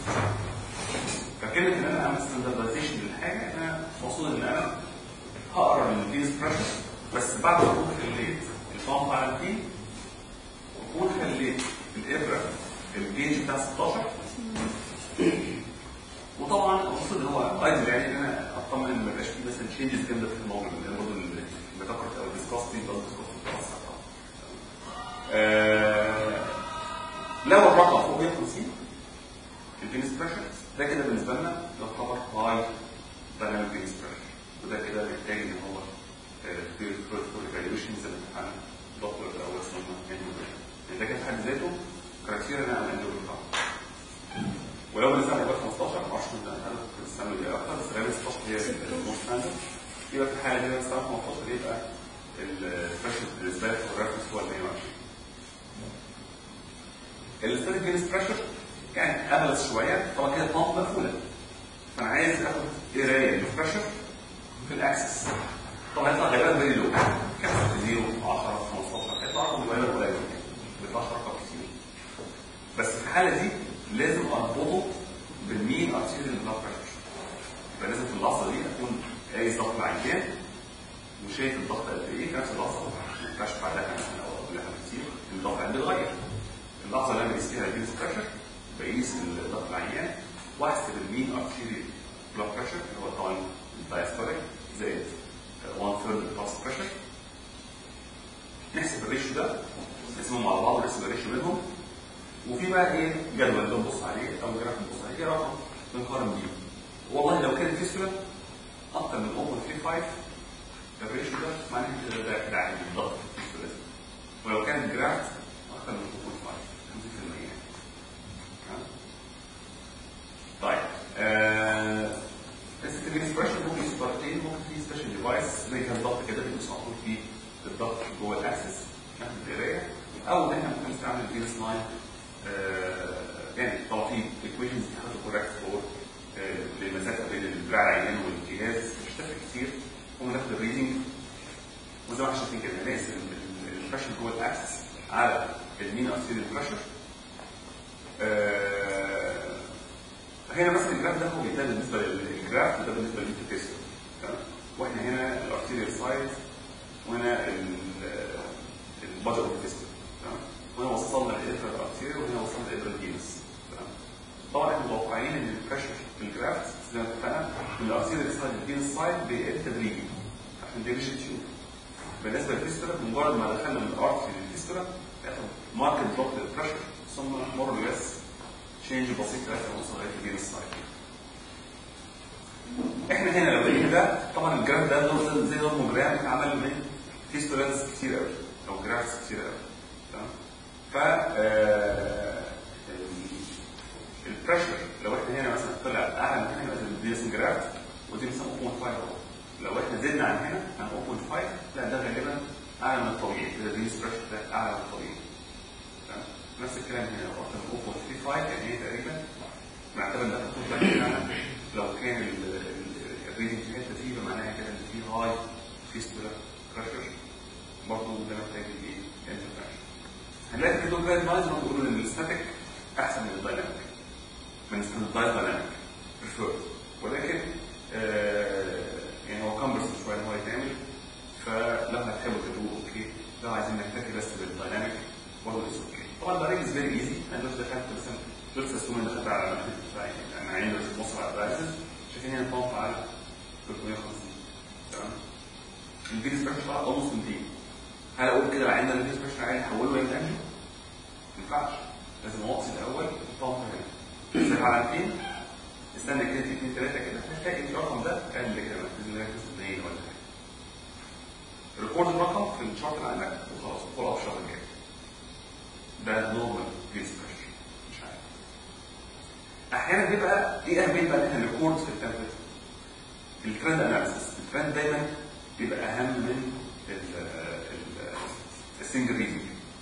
فكلمه ان انا اعمل ستاندردايزيشن للحاجه انا المقصود ان انا هقرا من الفيز بريشر بس بعد ما اكون خليت البامب على الفي واكون خليت الابره الجيج بتاع 16 وطبعا المفروض ان هو ايدل يعني ان انا اطمن ان ما يبقاش فيه مثلا تشينجز جامده في الموضوع لان برضه الميتاكرت او الديسكاستي برضه بتتوسع طبعا. آه، لو الرقم فوق 150 الفينس بريشر ده كده بالنسبه لنا يعتبر هاي دايناميك فينس بريشر وده كده محتاج ان هو فور ايفالويشن زي ما اتفقنا دكتور او اسمه يعني ده كده في حد ذاته كرايتيريا ان انا اعمل له ولو بالنسبه لي 15 ما اعرفش ان انا كنت بستعمل ايه اكتر بس غالبا 16 هي الموست ستاندرد يبقى في الحاله دي بستعمل 15 يبقى البريشر بالنسبه لك الريفرنس هو ال 120 الستاتيك فينس بريشر يعني اغلس شويه طبعا كده البامب مقفوله فانا عايز اخد قرايه للبريشر في الاكسس طبعا هيطلع غالبا فيري لو كام 0 10 15 هيطلع رقم قليل قليل ما بيطلعش رقم كتير بس في الحاله دي لازم اربطه بالمين ارتيريال بلاد بريشر يبقى لازم في اللحظه دي اكون قايس ضغط العيان وشايف الضغط قد ايه في نفس اللحظه ما ينفعش بعدها كمان او قبلها بكتير الضغط عندي اتغير اللحظه اللي انا بقيس فيها الفينس بريشر بقيس ضغط العيان واحسب المين ارتيريال بلاد بريشر اللي هو طبعا الدايستوليك زائد 1 ثيرد الفاست بريشر نحسب الريشيو ده نقسمهم على بعض ونحسب الريشيو بينهم وفي بقى ايه جدول ده نبص عليه او جراف نبص عليه ايه رقم بنقارن بيه والله لو كانت فيستولا اكتر من 0.35 الريشيو ده معناه ان ده ده عادي بالضبط الفيستولا دي. ولو كانت جرافت اكتر من 0.5 50% يعني. ها؟ طيب آه السيتيفينس بريشر ممكن يقيس طريقتين ممكن في سبيشال ديفايس زي كان ضغط كده بيقيس على طول فيه الضغط جوه الاكسس ناخد القرايه او ان احنا ممكن نستعمل فيروس لاين يعني طبعا في ايكويشنز بتاخد كوريكت فور للمسافه بين الدراع العيان والجهاز مش تفرق كتير وناخد الريدنج وزي ما احنا شايفين كده نقيس البريشر جوه الاكسس على المين ارتيريال بريشر هنا مثلا الجراف ده هو ده بالنسبه للجراف وده بالنسبه للتيست تمام واحنا هنا الارتيريال سايد وهنا البادي اوف تيست تمام وهنا وصلنا الابره الارتيريال وهنا وصلنا الابره الفينس تمام طبعا احنا متوقعين ان البريشر في الجراف زي ما اتفقنا ان الارتيريال سايد الفينس سايد بيقل تدريجي عشان دي مش تيوب بالنسبه للفيستولا بمجرد ما دخلنا من الارتري للفيستولا ياخد ماركت دروب للبريشر ثم مور ليس تشينج بسيط لغايه ما نوصل لغايه الجين السايد احنا هنا لو لقينا ده طبعا الجراف ده نور زي نورمال جراف اتعمل من فيستولانز كتير قوي او جرافز كتير قوي تمام ف آه، البريشر لو احنا هنا مثلا طلع اعلى من هنا مثلا دي اسم جراف ودي مثلا 0.5 اهو لو احنا زدنا عن هنا عن 0.5 لا ده غالبا اعلى من الطبيعي كده الريس بريشر ده اعلى من الطبيعي تمام نفس الكلام هنا لو اكتر من 0.35 يعني هي تقريبا نعتبر ده خطوط فعلا لو كان الريدنج في الحته دي يبقى معناها كده ان في هاي فيستولا بريشر برضه ده محتاج ايه؟ انترفيرنس هنلاقي في دول جايد لاينز بيقولوا ان الستاتيك احسن من الدايناميك من الستاندردايز دايناميك بريفيرد ولكن آه يعني هو كامبرس شويه ان هو يتعمل فلو هتحبوا تقولوا اوكي لو عايزين نكتفي بس بالدايناميك برضه اتس اوكي طبعا البريد از فيري ايزي انا دلوقتي دخلت مثلا دلوقتي اسوم ان دخلت على انا عيني دلوقتي في مصر على البرايسز شايفين هنا البامب على 350 تمام الفيديو سبيشال طلع اولموست 200 هل اقول كده العين ده الفيديو سبيشال عايز احوله الى انجو؟ ما ينفعش لازم اوطي الاول البامب هنا شايف على 200 استنى كده في 2 3 كده هتلاقي الرقم ده اقل كده باذن الله 200 ولا حاجه ريكورد الرقم في الشارت اللي عندك وخلاص فول اب الشهر الجاي ده نورمال فيس بريشر مش عارف احيانا بيبقى ايه اهميه بقى ان احنا نريكورد في التمبريتشر الترند اناليسيس الترند دايما بيبقى اهم من السنجل ريدنج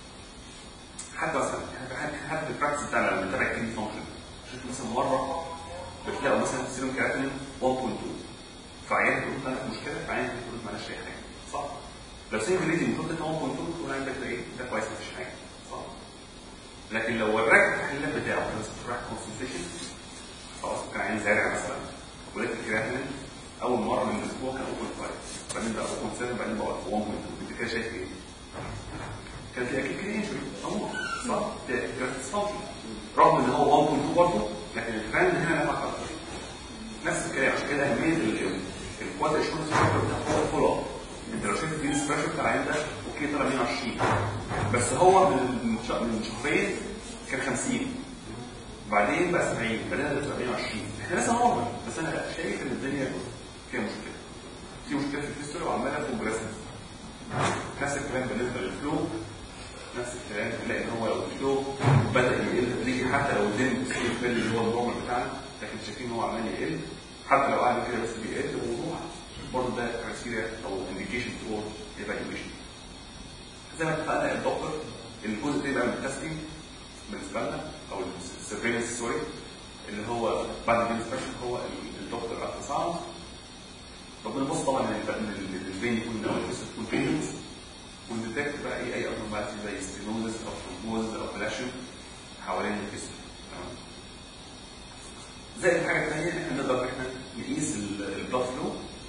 حتى مثلا حتى حتى في البراكتس بتاعنا لما بنتابع كلمه فانكشن شوف مثلا مره بتلاقوا مثلا سيروم كراتين 1.2 فعيان تقول لك عندك مشكله فعيان تقول لك معلش اي حاجه صح؟ لو سنجل ريدنج المفروض تطلع 1.2 تقول عندك ده ايه؟ ده كويس مفيش حاجه صح؟ لكن لو وراك التحليلات بتاعه مثلا راح كونسنتريشن خلاص كان عين زارع مثلا ولقيت الكرياتين اول مره من الاسبوع كان 0.5 بعدين بقى 0.7 بعدين بقى 1.2 انت كده شايف ايه؟ كان في اكيد كريشن طبعا صح؟ كانت تصفي رغم ان هو 1.2 برضه لكن الترند هنا نفع اكتر نفس الكلام عشان كده اهميه الكواد اشورنس بتاع هو فول اب انت لو شايف الفينس بريشر بتاع العين ده اوكي طلع 120 بس هو من ش- من شهرين كان 50 بعدين بقى 70 بعدين بقى 120 احنا لسه نورمال بس انا شايف ان الدنيا فيها مشكله في مشكله في الفيستول وعماله كومبريسنس نفس الكلام بالنسبه للفلو نفس الكلام تلاقي ان هو لو الفلو بدا يقل تدريجي حتى لو الدين الفيل اللي هو النورمال بتاعنا لكن شايفين ان هو عمال يقل حتى لو قعد كده بس بيقل الموضوع برضه ده كرايتيريا او انديكيشن فور ايفالويشن زي ما اتفقنا الدكتور الجزء ده بقى من التستنج بالنسبه لنا او السيرفيلنس سوري اللي هو بعد الانسبكشن هو الدكتور الترا ساوند طب بنبص طبعا من ال- من الفين يكون او الجسم تكون فينز ونديتكت بقى ايه اي ابنورماليتي زي ستينوزس او ترومبوز او فلاشن حوالين الجسم تمام زائد الحاجه الثانيه ان احنا نقدر ان احنا نقيس البلاد فلو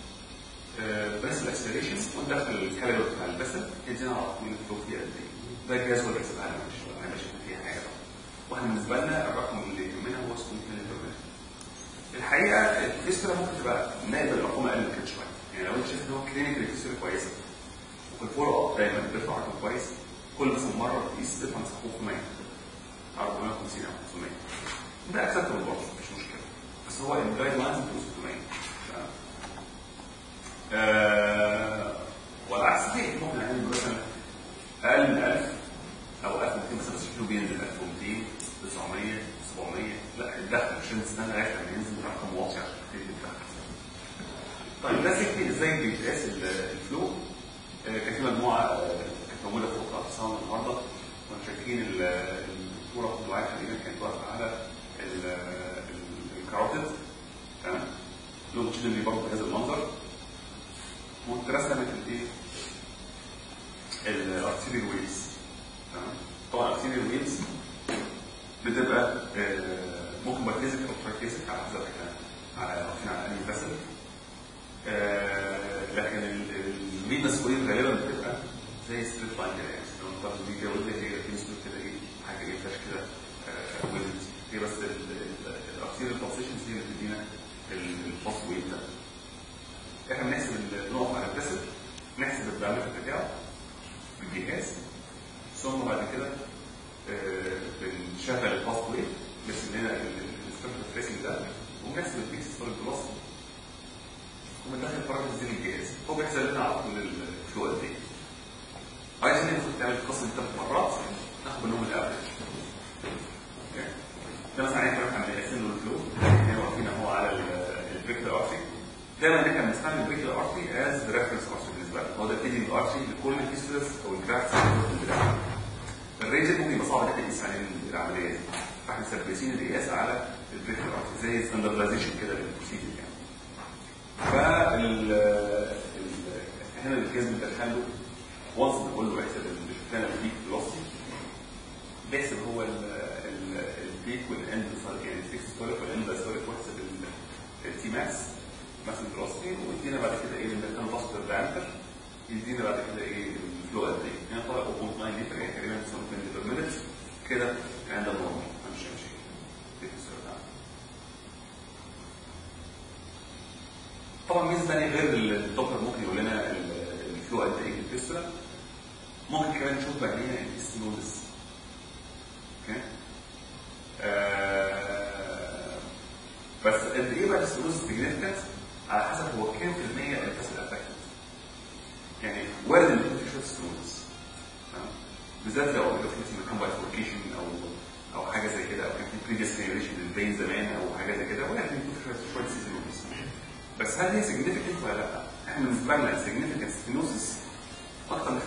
بس الاكسلريشن وندخل الكالوري بتاع البسل يدينا على طول الفلو فيها قد ايه ده الجهاز هو اللي بيحسبها لنا مش انا مش فيها حاجه طبعا واحنا بالنسبه لنا الرقم اللي يهمنا هو 600 مللي الحقيقه الفيستولا ممكن تبقى نائب الارقام اقل من كده شويه يعني لو انت شايف ان هو كلينيكال الفيستولا كويسه والفولو اب دايما بيرفع رقم كويس كل مثلا مره تقيس ترفع مثلا 500 450 او 500 ده اكسبتبل برضه مش مشكله بس هو الجايد لاينز بتقول 600 تمام؟ آه، والعكس صحيح ممكن نعمل مثلا اقل من 1000 او 1200 مثلا بس شكله بينزل 1200 900 700 لا الدخل عشان تستنى لغايه لما ينزل رقم واطي عشان تبتدي الدخل طيب ده سيفتي ازاي بيتقاس ال- الفلو آه، كان في مجموعه آه، كانت موجوده في وقت اتصال النهارده كنا شايفين ال- الدكتوره عبد الوهاب تقريبا كانت واقفه على ال- ال- الكاروتيد تمام لونجتيودنالي برضه بهذا المنظر واترسمت الايه؟ الارتيريال ويفز تمام طبعا الارتيريال ويفز بتبقى آه، ممكن مركزك او تركزك على حسب احنا على واقفين على انهي فاسل لكن الفينس ويف غالبا بتبقى زي ستريت لاين كده يعني لو انت دي كده وده هي فينس ويف كده ايه حاجه ايه فلاش كده ويفز هي بس الارتيريال بالسيشنز هي اللي بتدينا الباس ويف ده احنا بنحسب ال- بنقف على الفاسل نحسب الدايمتر بتاعه بالجهاز ثم بعد كده آه، بنشغل الباس ويف بس لنا الستراكشر تريسنج ده وبنحسب البيكس فور الفلوسيتي وبندخل البارامترز دي للجهاز هو بيحسب لنا على طول الفلو قد ايه عايز ناخد تعمل القسم ثلاث مرات ناخد منهم الافرج ده مثلا عايز نعرف عن الاسن والفلو احنا واقفين اهو على البريكل ارتي دايما احنا بنستعمل البريكل ارتي از ريفرنس ارتي بالنسبه لنا هو ده الفيدنج ارتي لكل الفيستولس او الجرافتس اللي في البدايه الريجن ممكن يبقى صعب ان احنا نقيس عليه العمليه دي فاحنا سبسين القياس على البريكل ارتي زي ستاندردايزيشن كده للبروسيجر يعني فال ال- هنا الجهاز بندخله وانس نقول له احسب الفلان البيك فيلوسيتي بيحسب هو ال- ال- البيك والاند يعني الفيكس ستوريك والاند ستوريك واحسب التي ماكس مثلا فيلوسيتي ويدينا بعد كده ايه بندخله باستر دايمتر يدينا بعد كده ايه الفلو قد ايه هنا طالع 0.9 لتر يعني تقريبا 9 لتر مينت كده كان ده نورمال مش مش طبعا ميزه ثانيه غير الدكتور ممكن يقول لنا ال- الفلو قد ايه في الفيستولا ممكن كمان نشوف بعدين الاستينوزس اوكي آه، بس قد ايه بقى الاستينوزس سيجنفكت على حسب هو كام في المية الفاسل افكتد يعني وارد ان يكون في شويه ستينوزس تمام؟ بالذات لو لو في مثلا كان بايفوركيشن او او حاجه زي كده او كان في بريفيس جنريشن للبين زمان او حاجه زي كده وارد ان يكون في شويه شويه ستينوزس بس هل هي سيجنفكت ولا لا؟ احنا بالنسبه لنا سيجنفكت ستينوسيس اكتر من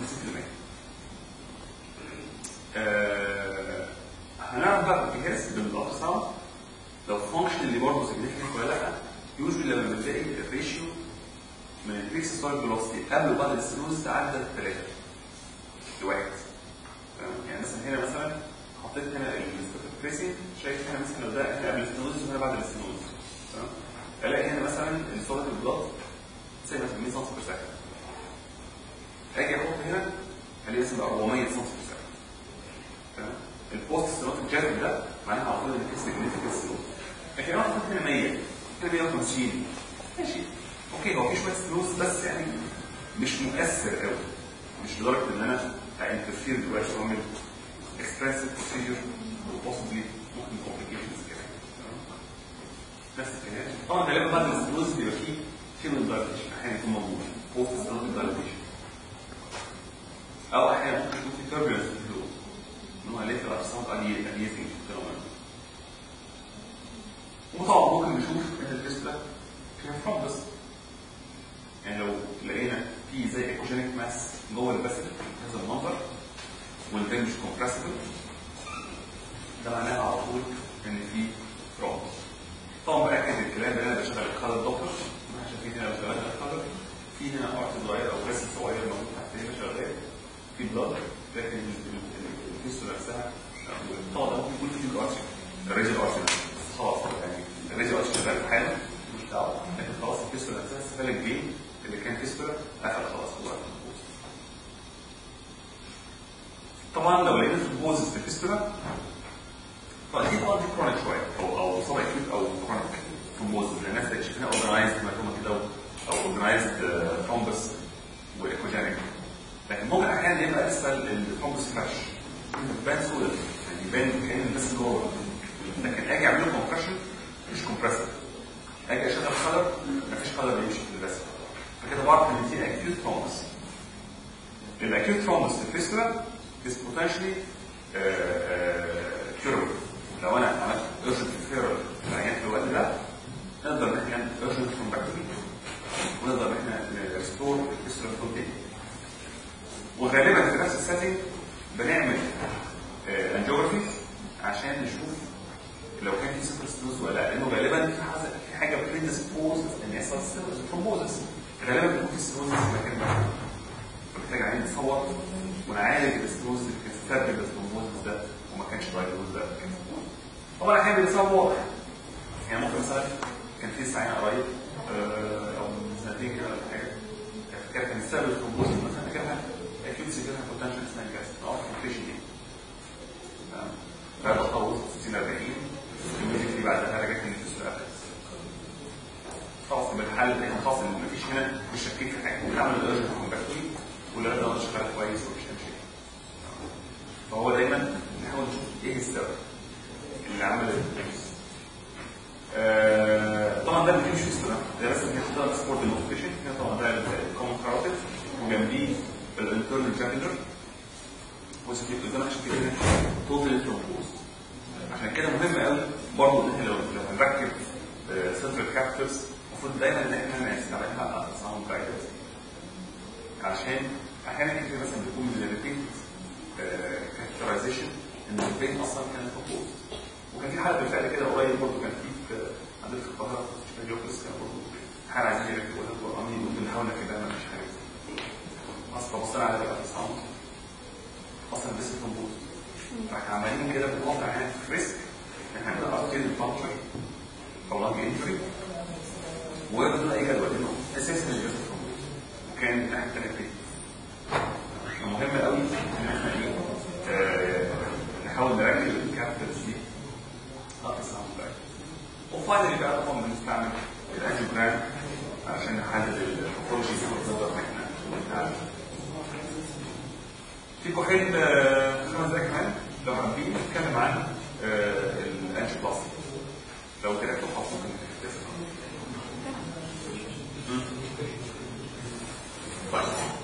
50% آه هنعرف بقى في الجهاز بالالترا ساوند لو فانكشنالي برضه سيجنفكت ولا لا يوجوالي لما بنلاقي الريشيو من البيكسل فيلوسيتي قبل وبعد الاستينوزيس تعدى ثلاثه لواحد تمام؟ يعني مثلا هنا مثلا حطيت هنا البريسنج شايف هنا مثلا لو ده هنا قبل الاستينوزيس وهنا بعد الاستينوزيس تمام الاقي هنا مثلا الصوره البلاد زي مثلا 100 سم في سكند اجي احط هنا الاقي مثلا بقى 400 سم في سكند تمام البوست ستينوتيك جاذب ده معناها على طول ان في سيجنفكت سلوك لكن انا حطيت هنا 100 هنا 150 ماشي اوكي هو في شويه سلوس بس يعني مش مؤثر قوي مش لدرجه ان انا هانترفير دلوقتي واعمل اكسبرسيف بروسيجر وبوسبلي ممكن كومبليكيشنز كمان تمام؟ نفس الكلام طبعا غالبا بعد السلوس بيبقى فيه فيلم دايليشن احيانا يكون موجود بوست ستينوتيك دايليشن او احيانا ممكن يكون في تربيلنس في الفلو ان هو ليت الارسام اليزنج فينومين وطبعا ممكن نشوف ان الفيستلا فيها ثرومبس يعني لو لقينا في زي ايكوجينيك ماس جوه الفيسل هذا المنظر والفين مش كومبرسبل ده معناها على طول ان في ثرومبس طبعا باكد الكلام ده انا بشتغل الكالر دوكتور احنا شايفين هنا لو شغلنا الكالر في هنا ارت صغير او فيسل صغير موجود تحت هنا شغال في بلاد لكن الفيستولا نفسها طبعا ده ممكن يكون في الارشن الريجل ارشن خلاص يعني الريجل ارشن شغال في حاله مش دعوه لكن خلاص الفيستولا نفسها استفال الجين اللي كان فيستولا قفل خلاص هو البوز طبعا لو لقينا في البوزز في الفيستولا فاكيد طبعا دي كرونيك شويه او او سب اكيوت او كرونيك ثرومبوزز الناس اللي شايفينها اورجنايزد مكتوبه كده او اورجنايزد ثرومبس وايكوجينيك لكن ممكن احيانا يبقى لسه الثرومبس فريش بان سودا يعني يبان كان بس جوه لكن اجي اعمل له كومبريشن مش كومبريسر اجي اشغل خلر مفيش خلر يمشي في البس فكده بعرف ان في اكيوت ثرومبس الاكيوت ثرومبس في الفيستولا is potentially كيربل لو انا عملت ارجنت فيرال في العيان في الوقت ده نقدر ان احنا نعمل ارجنت ثرومبكتومي ونقدر ان احنا ريستور الفيستولا تاني وغالبا في نفس السيتنج بنعمل انجيوغرافي عشان نشوف لو كان في سيكل ستوز ولا لا لانه غالبا في حاجه في حاجه بريدسبوز ان يحصل ثرومبوزس غالبا بيكون في ستوز في مكان معين فمحتاج عليه نصور ونعالج الستوز اللي كانت تسبب الثرومبوزس ده وما كانش بايلوز ده طبعا احيانا بنصور يعني ممكن مثلا كان في ساعه قريب آه، او من سنتين كده ولا حاجه كانت كان السبب الثرومبوزس مثلا كانها اكيد سيجنها بوتنشال سنان جاس او كومبليشن دي بعد تطور 60 40 immediately بعدها رجعت ان الفيس قفلت خلاص يبقى الحل ان احنا خلاص ان مفيش هنا مش شاكين في حاجه ونعمل الارجنت كومباكتوري والارجنت ده شغال كويس ومفيش مشاكل فهو دايما نحاول نشوف ايه السبب اللي عمل الفيس آه طبعا ده مش فيستولا ده بس بنختار سبورت الموتيفيشن هنا طبعا ده الكومن كاروتيد وجنبيه الانترنال جاكلر وسكيب قدام عشان كده توتال ثرومبوز عشان كده مهم قوي برضه ان احنا لو لو هنركب سنترال كابترز المفروض دايما ان احنا نستعملها ساوند جايدنس عشان احيانا كتير مثلا بيكون من الريبيت كاركترايزيشن ان البين اصلا كان ثرومبوز وكان في حاله بالفعل كده قريب برضه كان في في عندنا في القاهره في مستشفى جوكس كان برضه حاله عايزين يركبوا لها قرآني وبنحاول نركبها ما فيش حاجه اصلا بصينا على الالتراساوند اصلا بس ثرومبوز فاحنا عمالين كده بنوقع هنا في ريسك ان احنا نبقى ارتيل فانكشن او لانج انجري وبدون اي جدول انه اساسا الجسم ثرومبوز وكان الناحيه الثانيه فيه مهم قوي ان احنا ايه آه، نحاول نركز الكابتلز دي التراساوند بقى وفاينلي بقى طبعا بنستعمل الانجيوجرام عشان نحدد الباثولوجي ونقدر ان احنا نتعامل في كحيل خمس دقايق كمان لو حابين نتكلم عن الانجي بلاستيك لو كده انتوا حافظين طيب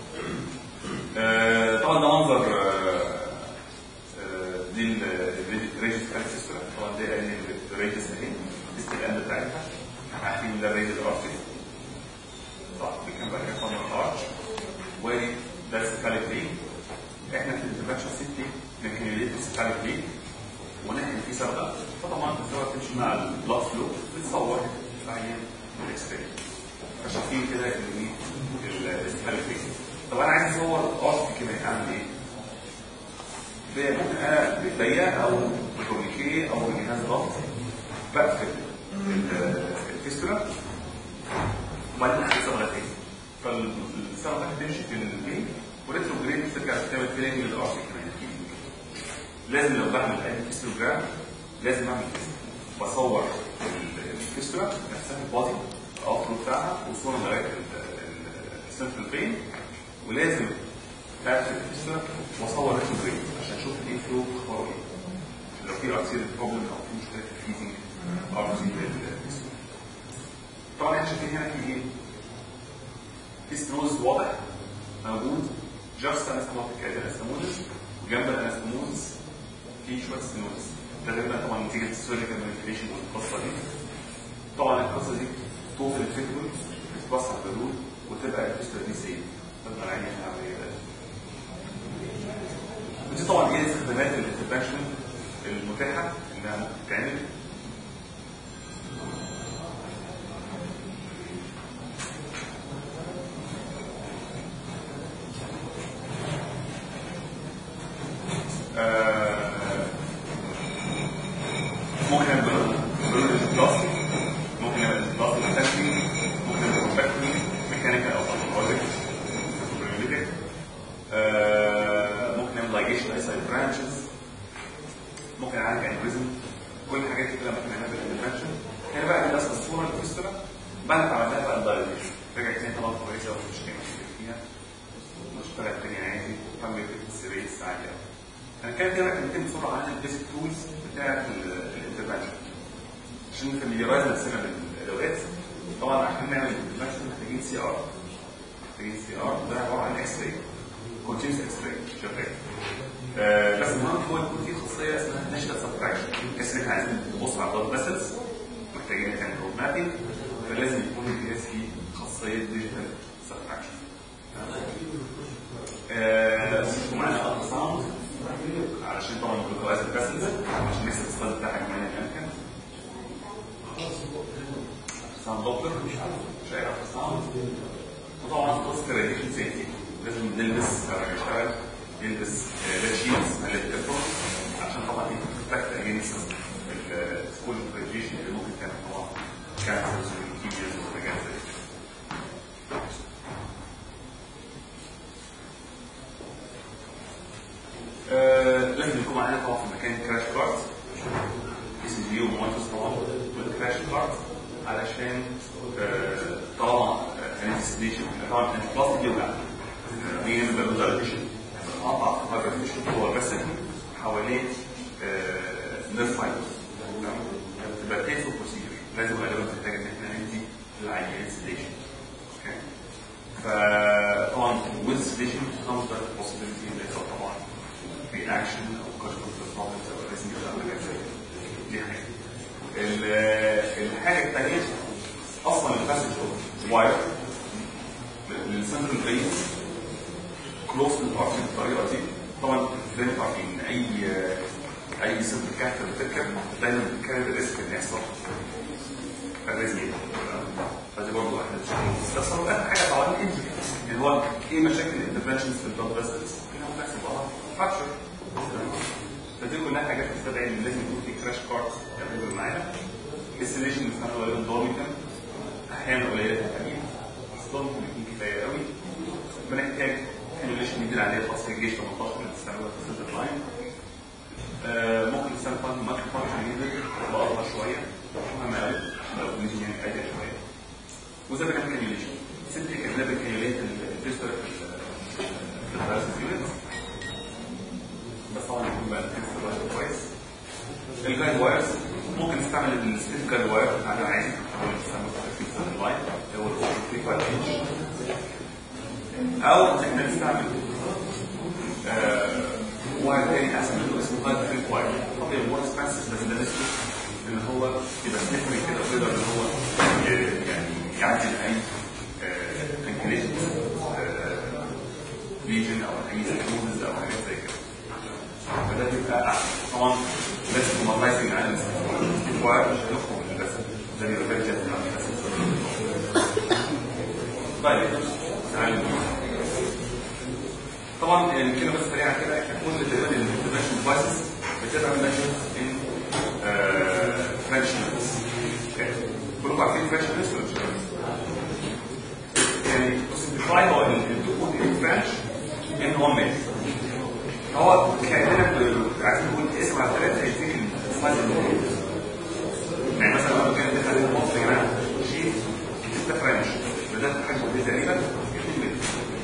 آه، طبعا ده منظر آه، آه، دي الريجس فرانسيسكولا طبعا دي الريجس اهي دي الاند بتاعتها احنا عارفين ده الريجس ارتري بتاعته دي كان بقى كان ارش وادي ده السيفاليك ليك احنا في الانترفنشن سيفتي بنكميوليت السيفاليك ليك ونحن في سبقه فطبعا السبقه بتمشي مع البلاد فلو بتصور العيان بالاكس راي فشايفين كده ان ايه السيفاليك ليك طب انا عايز اصور ارش كده اعمل ايه؟ ب- ممكن انا بايديا او بتورنيكيه او بجهاز ضغط بقفل ال- الفيستولا وبعدين احط صبغه تاني فالصبغه هتمشي في البين وريترو جريد ترجع تعمل فيلينج للارض كمان لازم لو بعمل اي فيستوجرام لازم اعمل فيستولا بصور ال- الفيستولا نفسها البادي الافرو بتاعها وصوره لغايه السنترال بين ولازم اقفل الفيستولا واصور ريترو جريد عشان اشوف ايه فلو اخباره ايه عشان لو في ارتيريال بروبلم او في مشكله في الفيزنج ارتيريال الفيستولا طبعا احنا شايفين هنا في ايه؟ في ستنوز واضح موجود جاست انستموتيك انستموزس وجنب الانستموزس في شويه ستنوز ده غالبا طبعا نتيجه السيرجيكال مانيبيوليشن والقصه دي طبعا القصه دي توصل الفيتول بتتوسع بالرول وتبقى الفيستولا دي سيف تفضل عيني العمليه ده ودي طبعا ايه استخدامات الانترفنشن المتاحه انها ممكن تتعمل آه، ممكن نعمل بلون البلاستيك ممكن نعمل بلاستيك اساسي ممكن نعمل كومباكتنج ميكانيكال او فارماكولوجيك سوبرميديك ممكن نعمل لايجيشن ايسايد برانشز ممكن نعالج انيوريزم كل الحاجات دي كلها ممكن نعملها بالانترفنشن هنا بقى دي اصلا الصوره الفيستولا بعد ما عملناها بقى الدايليشن رجعت تاني طبعا كويسه ومفيش اي مشكله فيها واشتغل الدنيا عادي وكمل السيريس عادي قوي هنتكلم كده كلمتين بسرعه عن البيسك تولز بتاعت الانترفنشن عشان نفاميلارايز نفسنا بالادوات طبعا عشان نعمل الانترفنشن محتاجين سي ار محتاجين سي ار ده عباره عن اكس راي كونتينوس اكس راي شغال آه، بس المهم هو يكون في خاصيه اسمها ناشونال سبتراكشن بحيث ان احنا عايزين نبص على البلد فيسلز محتاجين نعمل رود مابينج فلازم يكون الجهاز فيه خاصيه ديجيتال سبتراكشن ومعانا الترا ساوند علشان طبعا الجلوكوز الفاسلز عشان نحسب الصدى بتاعها كمان الامكان ساوند دوبلر شايف الترا ساوند وطبعا قصه الراديشن سيفتي لازم نلبس لما نشتغل نلبس ليد شيلز للتليفون عشان طبعا تبروتكت اجينست السكول راديشن اللي ممكن تعمل طبعا كانسرز والكيمياز وحاجات زي كده آه، لازم يكون معانا طبعا في المكان كراش كارت اس دي ومونتس طبعا والكراش كارت علشان آه، طالما انستيشن طبعا البلاستيك بيوجع دي نسبه للدايليشن قطع في الفيشن هو بس حوالين نيرف فايبرز تبقى كيس بروسيجر لازم غالبا تحتاج ان احنا ندي للعيان سيديشن اوكي فطبعا with sedation comes the possibility ان يحصل طبعا reaction او cognitive problems او لازم يبقى حاجات زي كده. دي حاجه ال- الحاجه الثانيه اصلا الباسج واير للسنترال برين كلوز للارض بالطريقه دي طبعا زي ما انتم عارفين اي اي سنترال كاثر بتركب دايما بتكرر الريسك ان يحصل الريزم فدي برضه احنا بنستخدم اخر حاجه طبعا الانجري يعني هو ايه مشاكل الانترفنشنز في البلد فيسلز؟ انها بتحصل بعضها فراكشر فدي كلها حاجات بتستدعي ان لازم يكون في كراش كارت تعمله معانا السليشن بنستعمله غالبا دولميكان احيانا قليله تقريبا اصلا ممكن يكون كفايه قوي بنحتاج كانيوليشن جديد عليه خاص في الجيش 18 بنستعملها في السنتر لاين آه، ممكن نستعمل فان مايكرو فان جديد تبقى اصغر شويه مهمه قوي لو نيجي يعني ايديا شويه وزي ما كان كانيوليشن سنتريك اجنبي كانيوليت الفيستر في الباراسيس يونت بس طبعا يكون بقى الفيستر بقى كويس الجايد وايرز ممكن نستعمل الستيف جايد واير بتاعنا عادي هو اللي بنستعمله في السنتر لاين اللي هو ال 35 انش او ان احنا نستعمل آه، واير تاني احسن منه اسمه هايد فريك واير طبعا هو اكسبنسيف بس ده نسبه ان هو يبقى سليبري كده ويقدر ان هو ي- يعني يعدي اي ليجن او حاجه كروزز او حاجات زي كده فده بيبقى احسن طبعا لازم موبايزنج على ومش هنخرج من الرسم ده بيبقى فيري جاست طيب تعالوا طبعا يعني كده بس سريعا كده احنا كل تقريبا الانترناشونال ديفايسز بتبقى ماشيه ان فرنش نيوز كلكم عارفين فرنش نيوز ولا مش عارفين؟ يعني سمبليفاي هو الدخول الفرنش ان هو ميل هو كاننا ب- عايزين نقول اسم على ثلاثه هيديك السلايد اللي هو يعني مثلا لو كان دخل مصر يا جماعه شيء ده فرنش بدات حجمه دي تقريبا 2 متر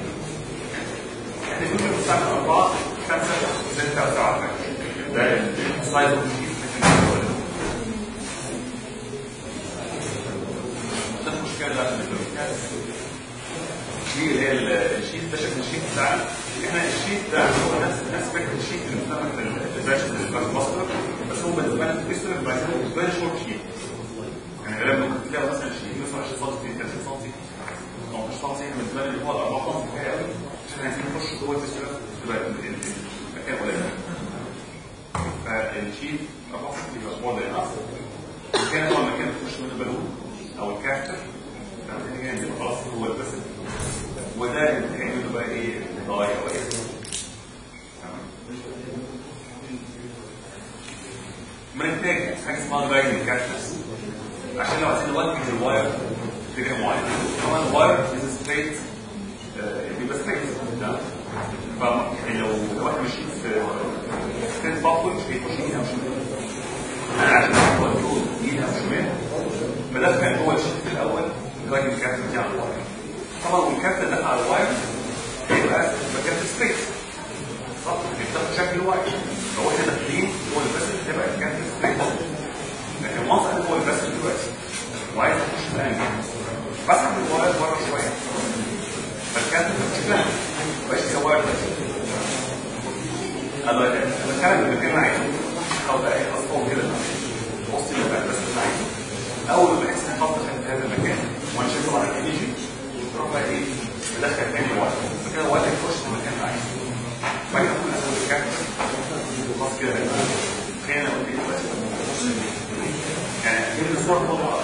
احنا ممكن نستعمل أربعة خمسة ستة سبعة ده السايز اوف ده المشكلة بقى في البلوكات. دي اللي هي ال- الشيت ده شكل الشيت بتاعنا احنا الشيت ده هو نفس نفس فكرة الشيت اللي بنستخدم في ال- في الفاشن الفاشن ماستر بس هو بالنسبة لنا في الكيستر بعمله فيري شورت شيت يعني غالبا ممكن تلاقي مثلا شيت مثلا 20 سم 30 سم 18 سم احنا بالنسبة لنا اللي هو 4 سم كفاية قوي عشان عايزين نخش جوه الكيستر تبقى ال- ال- المكان قليل فالشيت 4 سم يبقى مور ذان انف كان هو المكان اللي تخش منه البالون او الكافتر بعدين يعني يبقى خلاص هو البسل وده اللي هيعمله بقى ايه ضايع او ايه تمام بنحتاج حاجه اسمها درايفنج كافترز عشان لو عايزين نوجه الواير اتجاه معين طبعا الواير از ستريت بيبقى ستريت تمام فيعني لو لو احنا ماشيين في ستريت باكورد مش هيخش يمين او شمال انا عشان هو الرول يمين او شمال فده كان هو الشيت في الاول دراجن الكارت بتاع الواير طبعا والكارت اللي على الواير هيبقى مكان ستريت صح بياخد شكل الواير لو احنا داخلين جوه البسل هتبقى الكارت ستريت لكن وانس انا جوه البسل دلوقتي وعايز اخش في الانجل بسحب الواير بره شويه فالكارت مش شكلها مبقاش فيها واير بس انا بتكلم المكان اللي عايزه او بقى ايه اصلا كده بص اللي بس اللي عايزه اول ما بحس ان خط في هذا المكان وانا شايفه على الانرجي تروح بقى ايه مدخل تاني وقت فكده وقت يخش في المكان اللي عايزه بعد كده اقول اول الكارت خلاص كده خلينا نقول ايه بس يعني كده الصور طبعا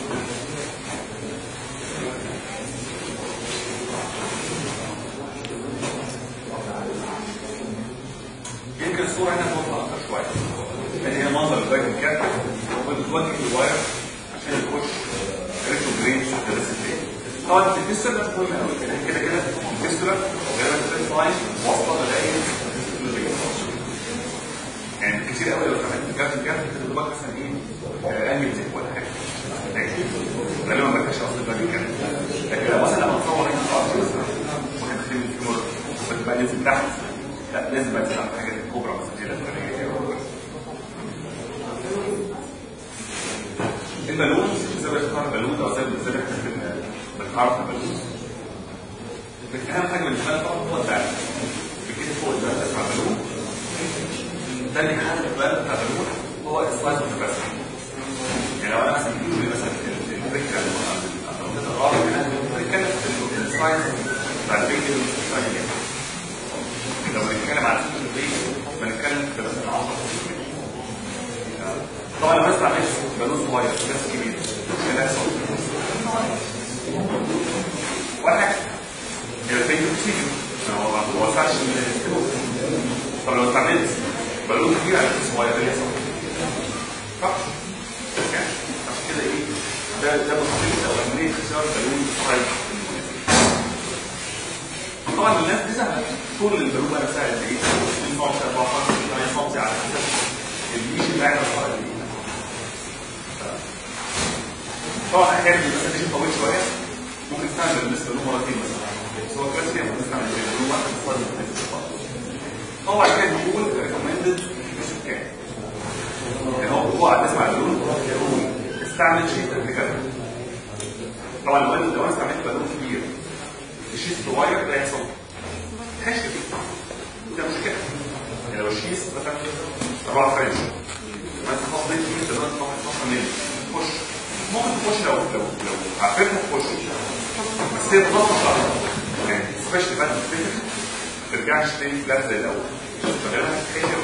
يمكن الصورة هنا توضح أكتر شوية لأن هي منظر الباك الكات وبتوجه الواير عشان يخش ريتو جرين درس التاني طبعا في الفيستر ده مهم قوي كده كده الفيستر غالبا الفيست لاين واصلة لغاية يعني كتير قوي لو اتعملت الكارت الكارت كده دوبك مثلا ايه انمي زي ولا حاجة غالبا ما بكتبش اصلا الباك الكارت لكن لو مثلا لما تصور هنا الارض مثلا واحد داخلين في الكاميرا بتبقى نزل تحت لا لازم بقى تلعب حاجات الكبرى مثلا زي الفلانية البالون زي ما بتختار بالون او زي ما زي ما احنا بنعرف البالون لكن اهم حاجه بالنسبه لنا طبعا هو البال بكده فوق البال بتاع البالون ده اللي يحدد البال بتاع البالون هو السلايز اوف البال يعني لو انا مثلا بيقول لي مثلا الفكره الترابيزه الرابع هنا بنتكلم في السلايز بتاع الفيديو لو بنتكلم على سوق البيت بنتكلم في بس العصر طبعا لما نسمع ناس بالون صغير ناس كبير ايه اللي هيحصل؟ ولا حاجه هي الفيديو بتيجي هو ما وسعش الفلوس طب لو استعملت بالون كبير على ناس صغير ايه اللي يحصل؟ صح؟ يعني عشان كده ايه ده ده بسيط او اهميه اختيار بالون صغير طبعا الناس بتزهق طول البلوغه نفسها قد ايه؟ 20 سم 14 8 سم على حسب النيش اللي قاعد على الارض طبعا احيانا بيبقى النيش طويل شويه ممكن تستعمل بالنسبه له مرتين مثلا بس هو كلاس كده ممكن تستعمل بالنسبه له واحد بس طبعا كان بيقول ريكومندد كام يعني هو هو على تسمع اللون يقول استعمل شيء تكتيكال طبعا لو لو انا استعملت بالون كبير الشيء صغير ده يحصل خش فيه ده مش كده يعني لو الشيس مثلا 4 فرنش ما انت خلاص بيت فيه تقدر تروح 12 مللي خش ممكن تخش لو لو لو عفرتها تخش بس هي بتضغط على يعني سبيشال بقى تفتكر ترجعش تاني فلات زي الاول فغالبا هتتحشر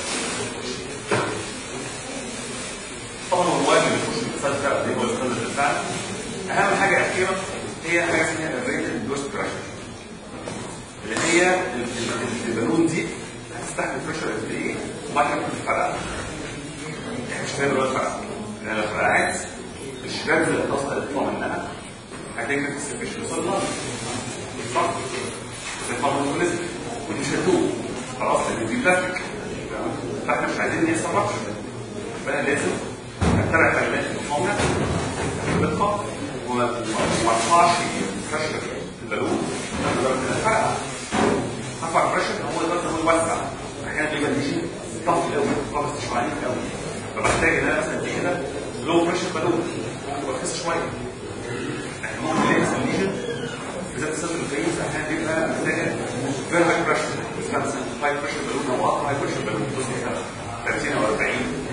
طبعا هو الواجب اللي يخش في الفلات ده هو الفلات الفعل اهم حاجه اخيرا هي حاجه اسمها الريتد دوست بريشر اللي هي ال- ال- البالون دي هتستحمل بريشر قد ايه وبعد كده تتفرقع مش فاهم دلوقتي فرقع لان لو فرقعت الشباب اللي هتصل اللي تطلع منها هتجري في السكشن وصل لها صح زي ما نزل ودي مش هتوب خلاص لان دي بلاستيك فاحنا مش عايزين ان يحصل ربشه فانا لازم اتبع تعليمات المقاومه بدقه وما وما ارفعش بريشر البالون لدرجه ان الفرقع ارفع بريشر هو لدرجه هو يوسع احيانا بيبقى دي ضغط قوي ضغط شعرين قوي فبحتاج ان انا مثلا دي كده لو بريشر بالون وارخص شويه احنا ممكن نلاقي مثلا ليجن بالذات السيستم الفيروس احيانا بيبقى محتاجه فيري هاي بريشر اسمها مثلا هاي بريشر بالون او هاي بريشر بالون توصل مثلا 30 او 40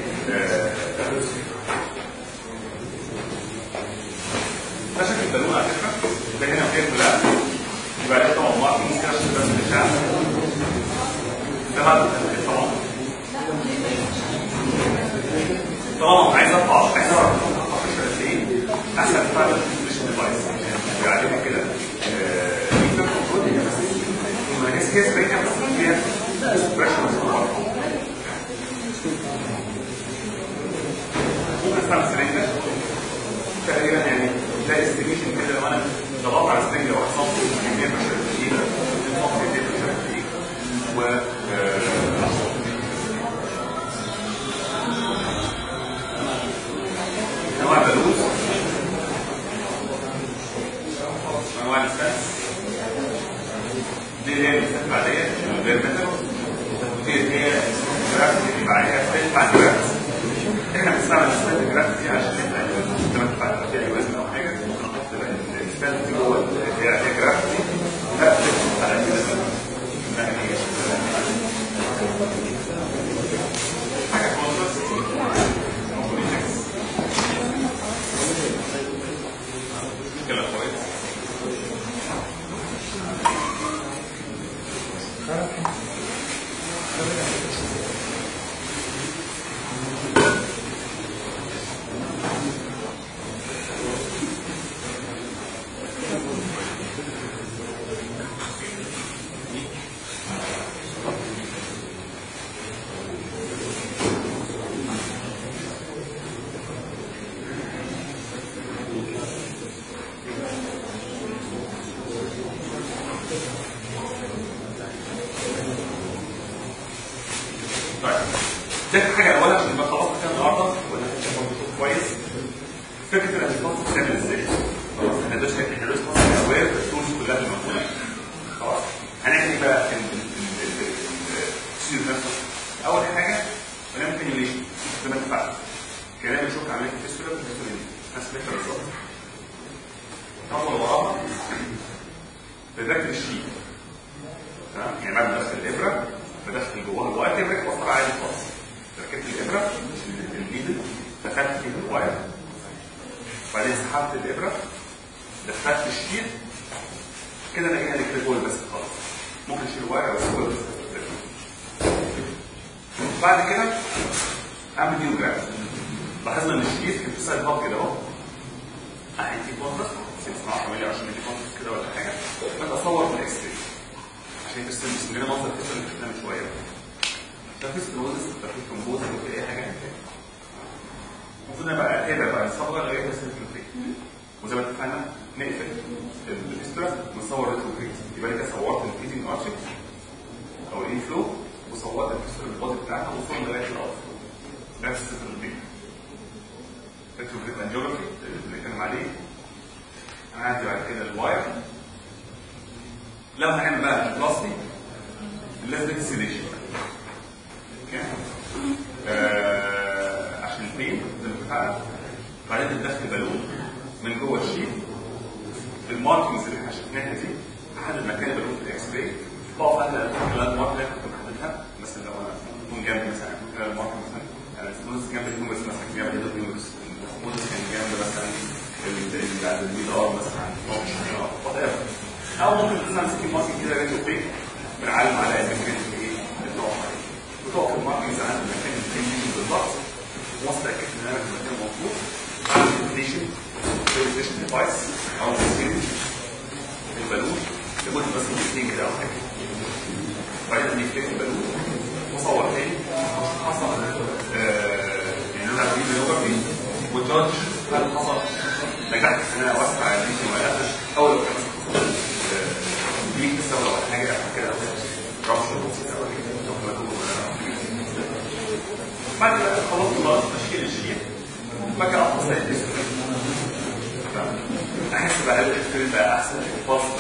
ده شكل البالون على فكره ده هنا فين كلها يبقى ده طبعا ما في كده عشان بس بتاع ده بعد التنفيذ طبعا طالما عايز اطلع عايز اعرف اطلع في قد ايه احسن فعلا مش ديفايس يعني عليها كده ميتر كنترول هي بس وما ناس كيس بينها بس فيها بريشر ممكن استعمل سرنجة تقريبا يعني ده استيميشن كده لو انا ضغطت على السرنجة واحد سم كمية بريشر جديدة سم كمية بريشر جديد و آه، انواع البلوز انواع الاساس دي اللي هي الاساس العاديه الغير ميتال ودي اللي هي الجرافت اللي بعدها بتدفع جرافت احنا بنستعمل الاساس الجرافت دي عشان نبدا لما تدفع فيها وزن او حاجه ممكن نحط الاساس دي جوه اللي هي هي جرافت دي لا بتدفع على كده لا هي حاجه كونتراست ممكن يتكس كلام كويس طيب ده حاجه اولا عشان نبقى خلاص كده النهارده ولا كده كويس فكره الاسباب بتعمل ازاي؟ خلاص احنا دوسنا احنا دوسنا اوير التولز كلها اللي موجوده خلاص هنعمل ايه بقى في السير نفسه؟ اول حاجه بنعمل كانيوليشن زي ما اتفقنا كلام الشوك عمليه الفيستولا والفيستولا نفس الفكره بالظبط الخطوه اللي وراها بنركب الشيت تمام يعني بعد ما ادخل الابره بدخل جواها الواير تبرك وصل عادي خالص ركبت الابره النيدل دخلت فيه الواير بعدين سحبت الابره دخلت الشيت كده انا هنا كده جوه بس خلاص ممكن اشيل الواير او اسيبه بس بعد كده اعمل ديو جراف لاحظنا ان الشيت كان في سايد هاب كده اهو احيانا في كونتراست اسمها حوالي 10 ملي كونتراست كده ولا حاجه فتصور في الاكس راي عشان ترسم بسم الله منظر كده اللي شفناه من شويه ده في ستروزس ده في كومبوزر وفي اي حاجه المفروض انا بقى كده بقى نصور لغايه بس الفلوتريك وزي ما اتفقنا نقفل الفيسترا ونصور ريتروجريد يبقى انا كده صورت الفيدنج اوبجكت او الانفلو وصورت الفيسترا البودي بتاعها وصلنا لغايه الاوت ده الفيسترا ريتروجريد انجيوجرافي اللي بنتكلم عليه هنعدي بعد كده الواير لو هنعمل بقى البلاستي لازم سيليشن اوكي آه عشان البين زي ما اتفقنا بعدين بتدخل بالون من جوه الشيت الماركنجز اللي احنا شفناها دي احدد مكان البالون في الاكس راي بقف على اللاند مارك اللي كنت محددها مثلا لو انا يكون جنبي مثلا يكون كده المارك مثلا انا السموز جنب الهيومرس مثلا جنب الهيومرس السموز كان جنب مثلا البي ار مثلا وات ايفر او ممكن تطلع سكين ماسك كده ريتو بيك بنعلم على المكان اللي ايه اللي هو عليه وتقف الماركينجز عند المكان اللي فيه بالضبط وصل اتاكد ان انا في المكان مظبوط بعمل كومبليشن كومبليشن ديفايس او سكرين البالون لمده بس دقيقتين كده او حاجه وبعدين اني فكرت البالون واصور تاني حصل آه، يعني انا عامل فيديوجرافي وجادج هل حصل نجحت ان انا اوسع الفيديو ولا لا او لو كان ليك تسوي ولا حاجه عشان كده رفض بسيط قوي لو كان مكتوب ولا لا. بعد كده خلصت خلاص تشكيل الشيء بعد كده احط زي الاسم احس بقى الفيلم بقى احسن الباص